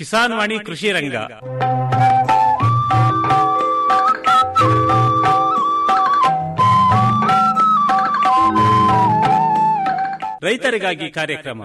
ಕಿಸಾನ್ ವಾಣಿ ಕೃಷಿ ರಂಗ ರೈತರಿಗಾಗಿ ಕಾರ್ಯಕ್ರಮ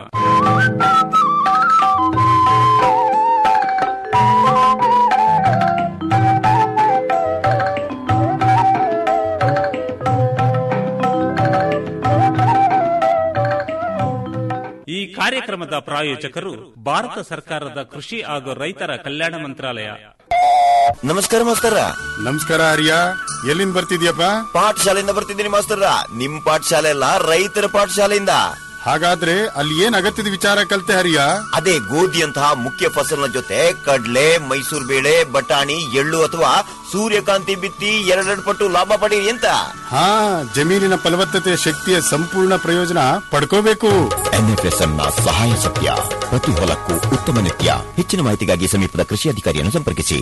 ಈ ಕಾರ್ಯಕ್ರಮದ ಪ್ರಾಯೋಜಕರು ಭಾರತ ಸರ್ಕಾರದ ಕೃಷಿ ಹಾಗೂ ರೈತರ ಕಲ್ಯಾಣ ಮಂತ್ರಾಲಯ ನಮಸ್ಕಾರ ಮಾಸ್ತರ ನಮಸ್ಕಾರ ಹರಿಯ ಎಲ್ಲಿಂದ ಬರ್ತಿದ್ಯಪ್ಪ ಪಾಠಶಾಲೆಯಿಂದ ಬರ್ತಿದ್ದೀನಿ ಮಾಸ್ತರ ನಿಮ್ ಪಾಠಶಾಲೆ ಅಲ್ಲ ರೈತರ ಪಾಠಶಾಲೆಯಿಂದ ಹಾಗಾದ್ರೆ ಅಲ್ಲಿ ಏನ್ ಅಗತ್ಯದ ವಿಚಾರ ಕಲ್ತೆ ಹರಿಯ ಅದೇ ಗೋಧಿಯಂತಹ ಮುಖ್ಯ ಫಸಲಿನ ಜೊತೆ ಕಡ್ಲೆ ಮೈಸೂರು ಬೇಳೆ ಬಟಾಣಿ ಎಳ್ಳು ಅಥವಾ ಸೂರ್ಯಕಾಂತಿ ಬಿತ್ತಿ ಎರಡೆರಡು ಪಟ್ಟು ಲಾಭ ಪಡೀರಿ ಅಂತ ಹಾ ಜಮೀನಿನ ಫಲವತ್ತತೆಯ ಶಕ್ತಿಯ ಸಂಪೂರ್ಣ ಪ್ರಯೋಜನ ಪಡ್ಕೋಬೇಕು ಎನ್ಎಫ್ಎಸ್ಎಂ ನ ಸಹಾಯ ಸತ್ಯ ಪ್ರತಿ ಹೊಲಕ್ಕೂ ಉತ್ತಮ ನಿತ್ಯ ಹೆಚ್ಚಿನ ಮಾಹಿತಿಗಾಗಿ ಸಮೀಪದ ಕೃಷಿ ಅಧಿಕಾರಿಯನ್ನು ಸಂಪರ್ಕಿಸಿ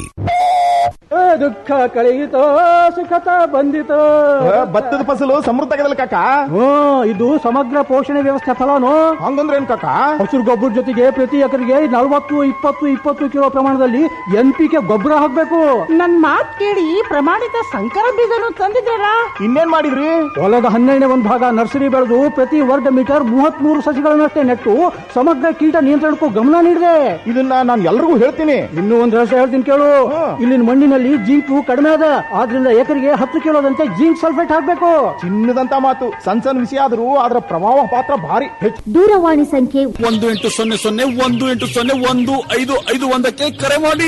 ದುಃಖ ಕಳೆಯಿತೋ ಸುಖತ ಬಂದಿತೋ ಭತ್ತದ ಫಸಲು ಸಮೃದ್ಧ ಆಗದಲ್ಲ ಕಾಕ ಹ್ಮ್ ಇದು ಸಮಗ್ರ ಪೋಷಣೆ ವ್ಯವಸ್ಥೆ ಫಲನು ಹಂಗಂದ್ರೆ ಏನ್ ಕಾಕ ಹಸಿರು ಗೊಬ್ಬರ ಜೊತೆಗೆ ಪ್ರತಿ ಎಕರೆಗೆ ನಲವತ್ತು ಇಪ್ಪತ್ತು ಇಪ್ಪತ್ತು ಕಿಲೋ ಪ್ರಮಾಣದಲ್ಲಿ ಎನ್ ಪಿ ಕೆ ಗೊಬ್ಬರ ಹಾಕ್ಬೇಕು ನನ್ ಮಾತ್ ಕೇಳಿ ಪ್ರಮಾಣಿತ ಸಂಕರ ಬೀಜನು ತಂದಿದ್ದೀರಾ ಇನ್ನೇನ್ ಮಾಡಿದ್ರಿ ಹೊಲದ ಹನ್ನೆರಡನೇ ಒಂದು ಭಾಗ ನರ್ಸರಿ ಬೆಳೆದು ಪ್ರತಿ ವರ್ಗ ಮೀಟರ್ ಮೂವತ್ತ್ ಮೂರು ಸಸಿಗಳನ್ನಷ್ಟೇ ನೆಟ್ಟು ಸಮಗ್ರ ಕೀಟ ನಿಯಂತ್ರಣಕ್ಕೂ ಗಮನ ನೀಡಿದೆ ಇದನ್ನ ನಾನು ಎಲ್ರಿಗೂ ಹೇಳ್ತೀನಿ ಇನ್ನೂ ಒಂದು ರಹಸ್ಯ ಹೇಳ್ತೀನಿ ಕೇಳು ಇಲ್ಲಿನ ಮಣ್ಣಿನಲ್ಲಿ ಜಿಂಕು ಕಡಿಮೆ ಅದ ಆದ್ರಿಂದ ಎಕರೆಗೆ ಹತ್ತು ಕಿಲೋದಂತೆ ಜಿಂಕ್ ಸಲ್ಫೇಟ್ ಹಾಕ್ಬೇಕು ಚಿನ್ನದಂತ ಮಾತು ಸಣ್ಣ ಸಣ್ಣ ವಿಷಯ ಆದ್ರೂ ಅದರ ಪ್ರಭಾವ ಪಾತ್ರ ಭಾರಿ ಹೆಚ್ಚು ದೂರವಾಣಿ ಸಂಖ್ಯೆ ಒಂದು ಎಂಟು ಸೊನ್ನೆ ಸೊನ್ನೆ ಒಂದು ಎಂಟು ಸೊನ್ನೆ ಒಂದು ಐದು ಐದು ಒಂದಕ್ಕೆ ಕರೆ ಮಾಡಿ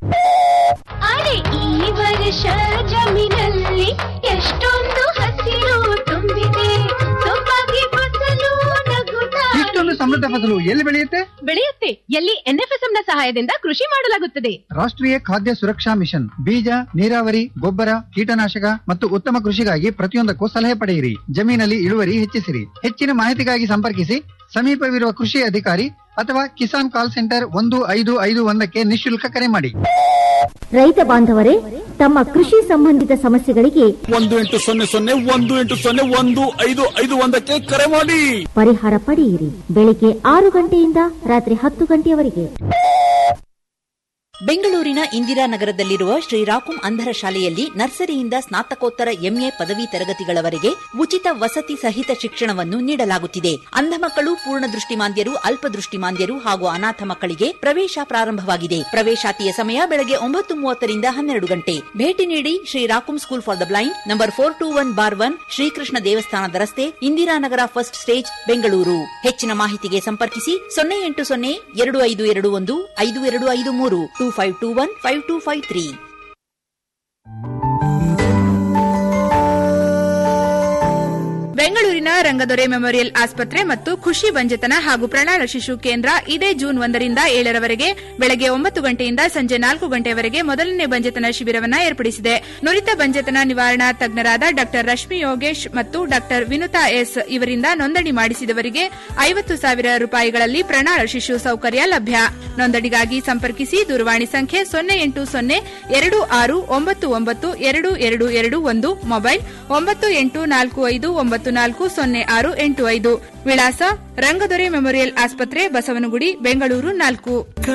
ಅರೆ ಈ ವರ್ಷ ಜಮೀನಲ್ಲಿ ಎಷ್ಟೊಂದು ಹಸಿರು ತುಂಬಿದೆ ಸೊಬಗೆ ಫಸಲು ನಗುತ್ತಾ ಇಷ್ಟೊಂದು ಸಮೃದ್ಧ ಫಸಲು ಎಲ್ಲಿ ಬೆಳೆಯುತ್ತೆ ಬೆಳೆಯುತ್ತೆ ಎಲ್ಲಿ ಎನ್ಎಫ್ಎಸ್ಎಂ ನ ಸಹಾಯದಿಂದ ಕೃಷಿ ಮಾಡಲಾಗುತ್ತದೆ ರಾಷ್ಟ್ರೀಯ ಖಾದ್ಯ ಸುರಕ್ಷಾ ಮಿಷನ್ ಬೀಜ ನೀರಾವರಿ ಗೊಬ್ಬರ ಕೀಟನಾಶಕ ಮತ್ತು ಉತ್ತಮ ಕೃಷಿಗಾಗಿ ಪ್ರತಿಯೊಂದಕ್ಕೂ ಸಲಹೆ ಪಡೆಯಿರಿ ಜಮೀನಲ್ಲಿ ಇಳುವರಿ ಹೆಚ್ಚಿಸಿರಿ ಹೆಚ್ಚಿನ ಮಾಹಿತಿಗಾಗಿ ಸಂಪರ್ಕಿಸಿ ಸಮೀಪವಿರುವ ಕೃಷಿ ಅಧಿಕಾರಿ ಅಥವಾ ಕಿಸಾನ್ ಕಾಲ್ ಸೆಂಟರ್ ಒಂದು ಐದು ಐದು ಒಂದಕ್ಕೆ ನಿಶುಲ್ಕ ಕರೆ ಮಾಡಿ ರೈತ ಬಾಂಧವರೇ ತಮ್ಮ ಕೃಷಿ ಸಂಬಂಧಿತ ಸಮಸ್ಯೆಗಳಿಗೆ ಒಂದು ಎಂಟು ಸೊನ್ನೆ ಸೊನ್ನೆ ಒಂದು ಎಂಟು ಸೊನ್ನೆ ಒಂದು ಐದು ಐದು ಒಂದಕ್ಕೆ ಕರೆ ಮಾಡಿ ಪರಿಹಾರ ಪಡೆಯಿರಿ ಬೆಳಿಗ್ಗೆ ಆರು ಗಂಟೆಯಿಂದ ರಾತ್ರಿ ಹತ್ತು ಗಂಟೆಯವರೆಗೆ ಬೆಂಗಳೂರಿನ ಇಂದಿರಾನಗರದಲ್ಲಿರುವ ಶ್ರೀರಾಕುಂ ಅಂಧರ ಶಾಲೆಯಲ್ಲಿ ನರ್ಸರಿಯಿಂದ ಸ್ನಾತಕೋತ್ತರ ಎಂಎ ಪದವಿ ತರಗತಿಗಳವರೆಗೆ ಉಚಿತ ವಸತಿ ಸಹಿತ ಶಿಕ್ಷಣವನ್ನು ನೀಡಲಾಗುತ್ತಿದೆ ಅಂಧ ಮಕ್ಕಳು ಪೂರ್ಣ ದೃಷ್ಟಿಮಾಂದ್ಯರು ಅಲ್ಪದೃಷ್ಟಿಮಾಂದ್ಯರು ಹಾಗೂ ಅನಾಥ ಮಕ್ಕಳಿಗೆ ಪ್ರವೇಶ ಪ್ರಾರಂಭವಾಗಿದೆ ಪ್ರವೇಶಾತಿಯ ಸಮಯ ಬೆಳಗ್ಗೆ ಒಂಬತ್ತು ಮೂವತ್ತರಿಂದ ಹನ್ನೆರಡು ಗಂಟೆ ಭೇಟಿ ನೀಡಿ ಶ್ರೀರಾಕುಂ school for the blind number four two one bar one Srikrishna ದೇವಸ್ಥಾನದ ರಸ್ತೆ ಇಂದಿರಾನಗರ ಫಸ್ಟ್ ಸ್ಟೇಜ್ ಬೆಂಗಳೂರು ಹೆಚ್ಚಿನ ಮಾಹಿತಿಗೆ ಸಂಪರ್ಕಿಸಿ ಸೊನ್ನೆ ಎಂಟು ಸೊನ್ನೆ ಎರಡು ಐದು ಎರಡು ಒಂದು ಐದು ಎರಡು ಐದು ಮೂರು two five two one five two five three ಬೆಂಗಳೂರಿನ ರಂಗದೊರೆ ಮೆಮೋರಿಯಲ್ ಆಸ್ಪತ್ರೆ ಮತ್ತು ಖುಷಿ ಬಂಜತನ ಹಾಗೂ ಪ್ರಣಾಳ ಶಿಶು ಕೇಂದ್ರ ಇದೇ ಜೂನ್ ಒಂದರಿಂದ ಏಳರವರೆಗೆ ಬೆಳಗ್ಗೆ ಒಂಬತ್ತು ಗಂಟೆಯಿಂದ ಸಂಜೆ ನಾಲ್ಕು ಗಂಟೆಯವರೆಗೆ ಮೊದಲನೇ ಬಂಜತನ ಶಿಬಿರವನ್ನ ಏರ್ಪಡಿಸಿದೆ ನುರಿತ ಬಂಜತನ ನಿವಾರಣಾ ತಜ್ಞರಾದ ಡಾ ರಶ್ಮಿ ಯೋಗೇಶ್ ಮತ್ತು ಡಾ ವಿನುತಾ ಎಸ್ ಇವರಿಂದ ನೋಂದಣಿ ಮಾಡಿಸಿದವರಿಗೆ ಐವತ್ತು ಸಾವಿರ ರೂಪಾಯಿಗಳಲ್ಲಿ ಪ್ರಣಾಳ ಶಿಶು ಸೌಕರ್ಯ ಲಭ್ಯ ನೋಂದಣಿಗಾಗಿ ಸಂಪರ್ಕಿಸಿ ದೂರವಾಣಿ ಸಂಖ್ಯೆ ಸೊನ್ನೆ ಎಂಟು ಸೊನ್ನೆ ಎರಡು ಆರು ಒಂಬತ್ತು ಒಂಬತ್ತು ಎರಡು ಎರಡು ಎರಡು ಒಂದು ಮೊಬೈಲ್ ಒಂಬತ್ತು ಎಂಟು ನಾಲ್ಕು ಐದು ಒಂಬತ್ತು ನಾಲ್ಕು ಸೊನ್ನೆ ಆರು ಎಂಟು ಐದು ವಿಳಾಸ ರಂಗದೊರೆ ಮೆಮೋರಿಯಲ್ ಆಸ್ಪತ್ರೆ ಬಸವನಗುಡಿ ಬೆಂಗಳೂರು ನಾಲ್ಕು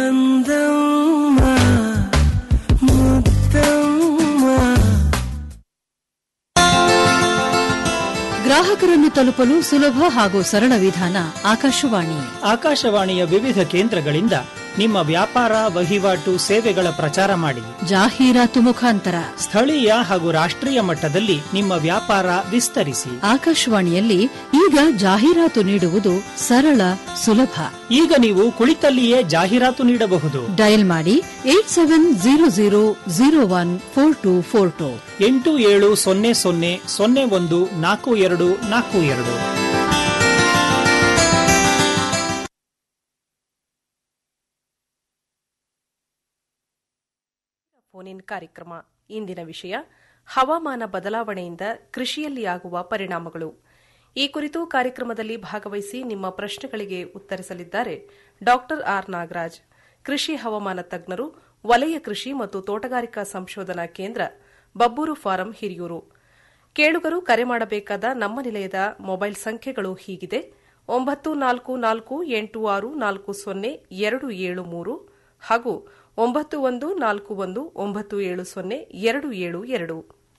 ಗ್ರಾಹಕರನ್ನು ತಲುಪಲು ಸುಲಭ ಹಾಗೂ ಸರಳ ವಿಧಾನ ಆಕಾಶವಾಣಿ ಆಕಾಶವಾಣಿಯ ವಿವಿಧ ಕೇಂದ್ರಗಳಿಂದ ನಿಮ್ಮ ವ್ಯಾಪಾರ ವಹಿವಾಟು ಸೇವೆಗಳ ಪ್ರಚಾರ ಮಾಡಿ ಜಾಹೀರಾತು ಮುಖಾಂತರ ಸ್ಥಳೀಯ ಹಾಗೂ ರಾಷ್ಟ್ರೀಯ ಮಟ್ಟದಲ್ಲಿ ನಿಮ್ಮ ವ್ಯಾಪಾರ ವಿಸ್ತರಿಸಿ ಆಕಾಶವಾಣಿಯಲ್ಲಿ ಈಗ ಜಾಹೀರಾತು ನೀಡುವುದು ಸರಳ ಸುಲಭ ಈಗ ನೀವು ಕುಳಿತಲ್ಲಿಯೇ ಜಾಹೀರಾತು ನೀಡಬಹುದು ಡಯಲ್ ಮಾಡಿ eight seven zero zero zero one four two four two ಎಂಟು ಏಳು ಸೊನ್ನೆ ಸೊನ್ನೆ ಸೊನ್ನೆ ಒಂದು ನಾಲ್ಕು ಎರಡು ನಾಲ್ಕು ಎರಡು ಫೋನ್ ಇನ್ ಕಾರ್ಯಕ್ರಮ ಇಂದಿನ ವಿಷಯ ಹವಾಮಾನ ಬದಲಾವಣೆಯಿಂದ ಕೃಷಿಯಲ್ಲಿ ಆಗುವ ಪರಿಣಾಮಗಳು ಈ ಕುರಿತು ಕಾರ್ಯಕ್ರಮದಲ್ಲಿ ಭಾಗವಹಿಸಿ ನಿಮ್ಮ ಪ್ರಶ್ನೆಗಳಿಗೆ ಉತ್ತರಿಸಲಿದ್ದಾರೆ ಡಾಕ್ಟರ್ ಆರ್ ನಾಗರಾಜ್ ಕೃಷಿ ಹವಾಮಾನ ತಜ್ಞರು ವಲಯ ಕೃಷಿ ಮತ್ತು ತೋಟಗಾರಿಕಾ ಸಂಶೋಧನಾ ಕೇಂದ್ರ ಬಬ್ಬೂರು ಫಾರಂ ಹಿರಿಯೂರು ಕೇಳುಗರು ಕರೆ ಮಾಡಬೇಕಾದ ನಮ್ಮ ನಿಲಯದ ಮೊಬೈಲ್ ಸಂಖ್ಯೆಗಳು ಹೀಗಿದೆ ಒಂಬತ್ತು ನಾಲ್ಕು ನಾಲ್ಕು ಎಂಟು ಆರು ನಾಲ್ಕು ಸೊನ್ನೆ ಎರಡು ಏಳು ಮೂರು ಹಾಗೂ ಒಂಬತ್ತು ಒಂದು ನಾಲ್ಕು ಒಂದು ಒಂಬತ್ತು ಏಳು ಸೊನ್ನೆ ಎರಡು ಏಳು ಎರಡು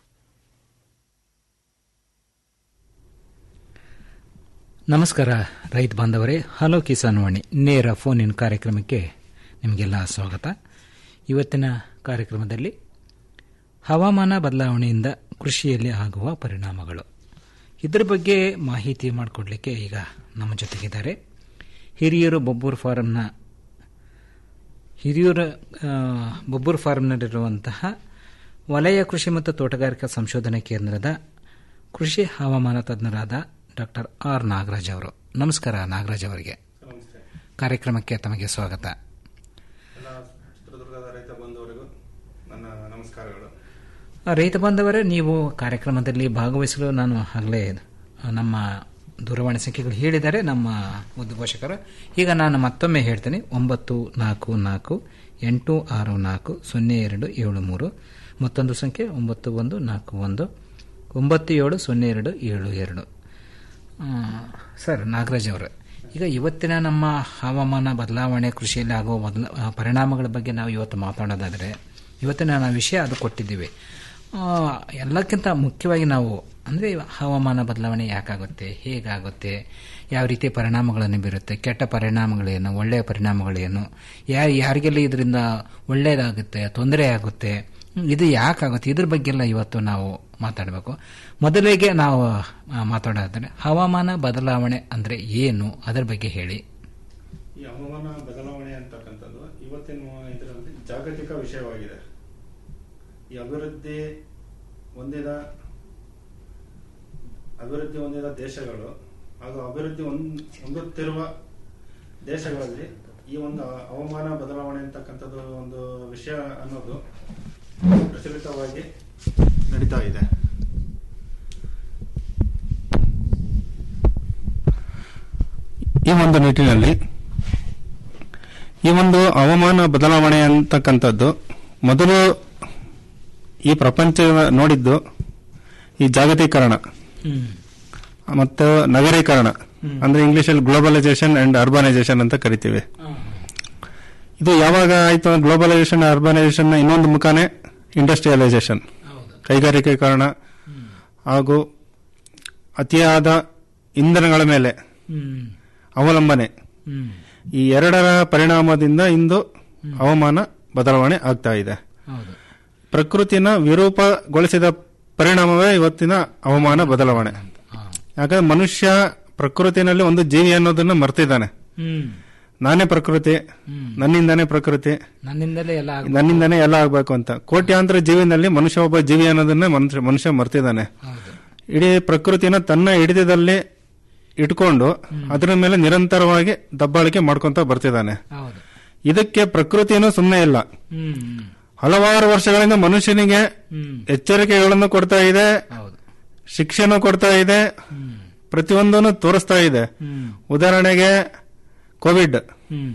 ನಮಸ್ಕಾರ ರೈತ ಬಾಂಧವರೇ ಹಲೋ ಕಿಸಾನ್ ವಾಣಿ ನೇರ ಫೋನ್ ಇನ್ ಕಾರ್ಯಕ್ರಮಕ್ಕೆ ನಿಮಗೆಲ್ಲ ಸ್ವಾಗತ ಇವತ್ತಿನ ಕಾರ್ಯಕ್ರಮದಲ್ಲಿ ಹವಾಮಾನ ಬದಲಾವಣೆಯಿಂದ ಕೃಷಿಯಲ್ಲಿ ಆಗುವ ಪರಿಣಾಮಗಳು ಇದರ ಬಗ್ಗೆ ಮಾಹಿತಿ ಮಾಡಿಕೊಡ್ಲಿಕ್ಕೆ ಈಗ ನಮ್ಮ ಜೊತೆಗಿದ್ದಾರೆ ಹಿರಿಯೂರು ಬೊಬ್ಬೂರು ಫಾರಂನ ಹಿರಿಯೂರು ಆ, ಬೊಬ್ಬೂರು ಫಾರಂನಲ್ಲಿರುವಂತಹ ವಲಯ ಕೃಷಿ ಮತ್ತು ತೋಟಗಾರಿಕಾ ಸಂಶೋಧನಾ ಕೇಂದ್ರದ ಕೃಷಿ ಹವಾಮಾನ ತಜ್ಞರಾದ ಡಾಕ್ಟರ್ ಆರ್ ನಾಗರಾಜ್ ಅವರು ನಮಸ್ಕಾರ ನಾಗರಾಜ್ ಅವರಿಗೆ ಕಾರ್ಯಕ್ರಮಕ್ಕೆ ತಮಗೆ ಸ್ವಾಗತ ಎಲ್ಲ ಚಿತ್ರದುರ್ಗದ ರೈತ ಬಂಧುವರಿಗೂ ನನ್ನ ನಮಸ್ಕಾರಗಳು ರೈತ ಬಾಂಧವರೇ ನೀವು ಕಾರ್ಯಕ್ರಮದಲ್ಲಿ ಭಾಗವಹಿಸಲು ನಾನು ಆಗಲೇ ನಮ್ಮ ದೂರವಾಣಿ ಸಂಖ್ಯೆಗಳು ಹೇಳಿದ್ದಾರೆ ನಮ್ಮ ಉದ್ಘೋಷಕರು ಈಗ ನಾನು ಮತ್ತೊಮ್ಮೆ ಹೇಳ್ತೇನೆ ಒಂಬತ್ತು ನಾಲ್ಕು ನಾಲ್ಕು ಎಂಟು ಆರು ನಾಲ್ಕು ಸೊನ್ನೆ ಎರಡು ಏಳು ಮೂರು ಮತ್ತೊಂದು ಸಂಖ್ಯೆ ಒಂಬತ್ತು ಒಂದು ನಾಲ್ಕು ಒಂದು ಒಂಬತ್ತು ಏಳು ಸೊನ್ನೆ ಎರಡು ಏಳು ಎರಡು ಆ, ಸರ್ ನಾಗರಾಜ್ ಅವರೇ ಈಗ ಇವತ್ತಿನ ನಮ್ಮ ಹವಾಮಾನ ಬದಲಾವಣೆ ಕೃಷಿಯಲ್ಲಿ ಆಗುವ ಬದಲ ಆ, ಪರಿಣಾಮಗಳ ಬಗ್ಗೆ ನಾವು ಇವತ್ತು ಮಾತಾಡೋದಾದರೆ ಇವತ್ತಿನ ನಾವು ವಿಷಯ ಅದು ಕೊಟ್ಟಿದ್ದೀವಿ ಆ, ಎಲ್ಲಕ್ಕಿಂತ ಮುಖ್ಯವಾಗಿ ನಾವು ಅಂದರೆ ಹವಾಮಾನ ಬದಲಾವಣೆ ಯಾಕಾಗುತ್ತೆ ಹೇಗಾಗುತ್ತೆ ಯಾವ ರೀತಿ ಪರಿಣಾಮಗಳನ್ನು ಬೀರುತ್ತೆ ಕೆಟ್ಟ ಪರಿಣಾಮಗಳೇನು ಒಳ್ಳೆಯ ಪರಿಣಾಮಗಳೇನು ಯಾ ಯಾರಿಗೆಲ್ಲ ಇದರಿಂದ ಒಳ್ಳೆಯದಾಗುತ್ತೆ ತೊಂದರೆ ಆಗುತ್ತೆ ಹ್ಮ್, ಇದು ಯಾಕಾಗುತ್ತೆ ಇದ್ರ ಬಗ್ಗೆ ಎಲ್ಲ ಇವತ್ತು ನಾವು ಮಾತಾಡಬೇಕು ಮೊದಲಿಗೆ ನಾವು ಆ, ಮಾತಾಡೋದಾದ್ರೆ ಹವಾಮಾನ ಬದಲಾವಣೆ ಅಂದರೆ ಏನು ಅದರ ಬಗ್ಗೆ ಹೇಳಿ ಈ ಹವಾಮಾನ ಬದಲಾವಣೆ ಅಂತಕ್ಕಂಥದ್ದು ಇವತ್ತಿನ ಇದರಲ್ಲಿ ಜಾಗತಿಕ ವಿಷಯವಾಗಿದೆ ಈ ಅಭಿವೃದ್ಧಿ ಹೊಂದಿದ ಅಭಿವೃದ್ಧಿ ಹೊಂದಿದ ದೇಶಗಳು ಹಾಗೂ ಅಭಿವೃದ್ಧಿ ಹೊಂದ್- ಹೊಂದುತ್ತಿರುವ ದೇಶಗಳಲ್ಲಿ ಈ ಒಂದು ಹವಾಮಾನ ಬದಲಾವಣೆ ಅಂತಕ್ಕಂಥದ್ದು ಒಂದು ವಿಷಯ ಅನ್ನೋದು ಪ್ರಚಲಿತವಾಗಿ ನಡೀತಾ ಇದೆ ಈ ಒಂದು ನಿಟ್ಟಿನಲ್ಲಿ ಈ ಒಂದು ಹವಾಮಾನ ಬದಲಾವಣೆ ಅಂತಕ್ಕಂಥದ್ದು ಮೊದಲು ಈ ಪ್ರಪಂಚ ನೋಡಿದ್ದು ಈ ಜಾಗತೀಕರಣ ಮತ್ತು ನಗರೀಕರಣ ಅಂದ್ರೆ ಇಂಗ್ಲಿಷಲ್ಲಿ ಗ್ಲೋಬಲೈಸೇಷನ್ ಅಂಡ್ ಅರ್ಬನೈಸೇಷನ್ ಅಂತ ಕರಿತೀವಿ ಇದು ಯಾವಾಗ ಆಯ್ತು ಗ್ಲೋಬಲೈಸೇಷನ್ ಅರ್ಬನೈಸೇಷನ್ ಇನ್ನೊಂದು ಮುಖಾನೇ ಇಂಡಸ್ಟ್ರಿಯಲೈಸೇಷನ್ ಕೈಗಾರಿಕೀಕರಣ ಹಾಗೂ ಅತಿಯಾದ ಇಂಧನಗಳ ಮೇಲೆ ಅವಲಂಬನೆ ಈ ಎರಡರ ಪರಿಣಾಮದಿಂದ ಇಂದು ಹವಾಮಾನ ಬದಲಾವಣೆ ಆಗ್ತಾ ಇದೆ ಹೌದು ಪ್ರಕೃತಿನ ವಿರೂಪಗೊಳಿಸಿದ ಪರಿಣಾಮವೇ ಇವತ್ತಿನ ಹವಾಮಾನ ಬದಲಾವಣೆ ಯಾಕಂದ್ರೆ ಮನುಷ್ಯ ಪ್ರಕೃತಿನಲ್ಲಿ ಒಂದು ಜೀವಿ ಅನ್ನೋದನ್ನ ಮರ್ತಿದ್ದಾನೆ ಹ್ಮ್ ನಾನೇ ಪ್ರಕೃತಿ ನನ್ನಿಂದಾನೇ ಪ್ರಕೃತಿ ನನ್ನಿಂದಲೇ ಎಲ್ಲ ಆಗ ನನ್ನಿಂದಾನೇ ಎಲ್ಲ ಆಗ್ಬೇಕು ಅಂತ ಕೋಟ್ಯಾಂತರ ಜೀವಿನಲ್ಲಿ ಮನುಷ್ಯ ಒಬ್ಬ ಜೀವಿ ಅನ್ನೋದನ್ನ ಮನುಷ್ಯ ಮನುಷ್ಯ ಮರ್ತಿದ್ದಾನೆ ಇಡೀ ಪ್ರಕೃತಿನ ತನ್ನ ಹಿಡಿತದಲ್ಲಿ ಇಟ್ಕೊಂಡು ಅದರ ಮೇಲೆ ನಿರಂತರವಾಗಿ ದಬ್ಬಾಳಿಕೆ ಮಾಡ್ಕೊಂತ ಬರ್ತಿದ್ದಾನೆ ಹೌದು ಇದಕ್ಕೆ ಪ್ರಕೃತಿನೂ ಸುಮ್ಮನೆ ಇಲ್ಲ ಹ್ಮ್ ಹಲವಾರು ವರ್ಷಗಳಿಂದ ಮನುಷ್ಯನಿಗೆ ಹ್ಮ್ ಎಚ್ಚರಿಕೆಗಳನ್ನು ಕೊಡ್ತಾ ಇದೆ ಹೌದು ಶಿಕ್ಷಣ ಕೊಡ್ತಾ ಇದೆ ಪ್ರತಿಯೊಂದನ್ನು ತೋರಿಸ್ತಾ ಇದೆ ಹ್ಮ್ ಉದಾಹರಣೆಗೆ ಕೋವಿಡ್ ಹ್ಮ್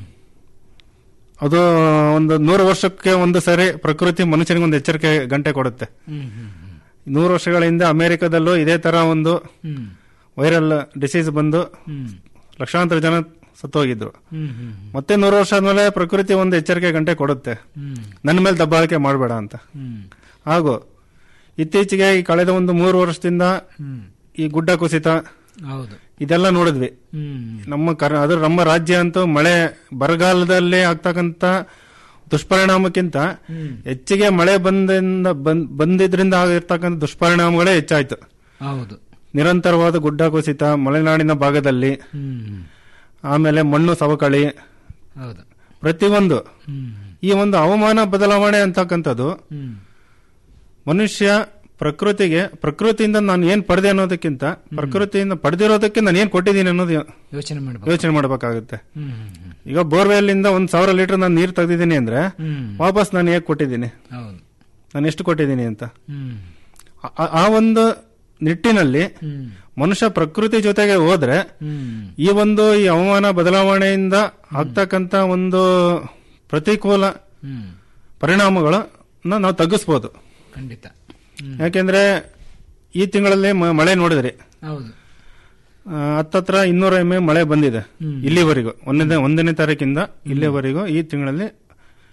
ಅದು ಒಂದು ನೂರು ವರ್ಷಕ್ಕೆ ಒಂದು ಸರಿ ಪ್ರಕೃತಿ ಮನುಷ್ಯನಿಗೆ ಒಂದು ಎಚ್ಚರಿಕೆ ಗಂಟೆ ಕೊಡುತ್ತೆ ಹ್ಮ್ ಹ್ಮ್ ನೂರು ವರ್ಷಗಳ ಹಿಂದೆ ಅಮೆರಿಕದಲ್ಲೂ ಇದೇ ತರ ಒಂದು ಹ್ಮ್ ವೈರಲ್ ಡಿಸೀಸ್ ಬಂದು ಹ್ಮ್ ಲಕ್ಷಾಂತರ ಜನ ಸತ್ತೋಗಿದ್ರು ಹ್ಮ್ ಹ್ಮ್ ಮತ್ತೆ ನೂರು ವರ್ಷ ಆದ್ಮೇಲೆ ಪ್ರಕೃತಿ ಒಂದು ಎಚ್ಚರಿಕೆ ಗಂಟೆ ಕೊಡುತ್ತೆ ಹ್ಮ್ ನನ್ನ ಮೇಲೆ ದಬ್ಬಾಳಿಕೆ ಮಾಡಬೇಡ ಅಂತ ಹ್ಮ್ ಹಾಗೂ ಇತ್ತೀಚೆಗೆ ಈ ಕಳೆದ ಒಂದು ಮೂರು ವರ್ಷದಿಂದ ಹ್ಮ್ ಈ ಗುಡ್ಡ ಕುಸಿತ ಹೌದು ಇದೆಲ್ಲ ನೋಡಿದ್ವಿ ಹ್ಮ್ ನಮ್ಮ ಕರ್ ಅದು ನಮ್ಮ ರಾಜ್ಯ ಅಂತೂ ಮಳೆ ಬರಗಾಲದಲ್ಲಿ ಆಗ್ತಕ್ಕಂತ ದುಷ್ಪರಿಣಾಮಕ್ಕಿಂತ ಹ್ಮ್. ಹೆಚ್ಚಿಗೆ ಮಳೆ ಬಂದಿಂದ ಬಂದ್- ಬಂದಿದ್ರಿಂದ ಆಗಿರ್ತಕ್ಕಂಥ ದುಷ್ಪರಿಣಾಮಗಳೇ ಹೆಚ್ಚಾಯ್ತು ಹೌದು ನಿರಂತರವಾದ ಗುಡ್ಡ ಕುಸಿತ ಮಲೆನಾಡಿನ ಭಾಗದಲ್ಲಿ ಹ್ಮ್ ಆಮೇಲೆ ಮಣ್ಣು ಸವಕಳಿ ಹೌದು ಪ್ರತಿಯೊಂದು ಹ್ಮ್ ಈ ಒಂದು ಹವಾಮಾನ ಬದಲಾವಣೆ ಅಂತಕ್ಕಂಥದ್ದು ಹ್ಮ್ ಮನುಷ್ಯ ಪ್ರಕೃತಿಗೆ ಪ್ರಕೃತಿಯಿಂದ ನಾನು ಏನ್ ಪಡೆದೆ ಅನ್ನೋದಕ್ಕಿಂತ ಪ್ರಕೃತಿಯಿಂದ ಪಡೆದಿರೋದಕ್ಕೆ ನಾನು ಏನ್ ಕೊಟ್ಟಿದ್ದೀನಿ ಅನ್ನೋದು ಯೋಚನೆ ಮಾಡ್ಬೇಕು ಯೋಚನೆ ಮಾಡಬೇಕಾಗುತ್ತೆ ಹ್ಮ್ ಹ್ಮ್ ಈಗ ಬೋರ್ವೆಲ್ ಇಂದ ಒಂದ್ ಸಾವಿರ ಲೀಟರ್ ನಾನು ನೀರು ತೆಗೆದಿದ್ದೀನಿ ಅಂದ್ರೆ ಹ್ಮ್ ವಾಪಸ್ ನಾನು ಹೇಗೆ ಕೊಟ್ಟಿದ್ದೀನಿ ಹೌದು ನಾನು ಎಷ್ಟು ಕೊಟ್ಟಿದ್ದೀನಿ ಅಂತ ಹ್ಮ್ ಆ- ಆ ಒಂದು ನಿಟ್ಟಿನಲ್ಲಿ ಹ್ಮ್ ಮನುಷ್ಯ ಪ್ರಕೃತಿ ಜೊತೆಗೆ ಹೋದ್ರೆ ಹ್ಮ್ ಈ ಒಂದು ಈ ಹವಾಮಾನ ಬದಲಾವಣೆಯಿಂದ ಆಗ್ತಕ್ಕಂತ ಒಂದು ಪ್ರತಿಕೂಲ ಹ್ಮ್ ಪರಿಣಾಮಗಳನ್ನ ನಾವು ತಗ್ಗಿಸ್ಬೋದು ಖಂಡಿತ ಯಾಕೆಂದ್ರೆ ಈ ತಿಂಗಳಲ್ಲಿ ಮ- ಮಳೆ ನೋಡಿದ್ರಿ ಹೌದು ಆ, ಹತ್ತತ್ರ ಇನ್ನೂರ ಎಮ್ ಮಳೆ ಬಂದಿದೆ ಹ್ಮ್. ಇಲ್ಲಿವರೆಗೂ ಒಂದನೇ ಒಂದನೇ ತಾರೀಕಿಂದ ಇಲ್ಲಿವರೆಗೂ ಈ ತಿಂಗಳಲ್ಲಿ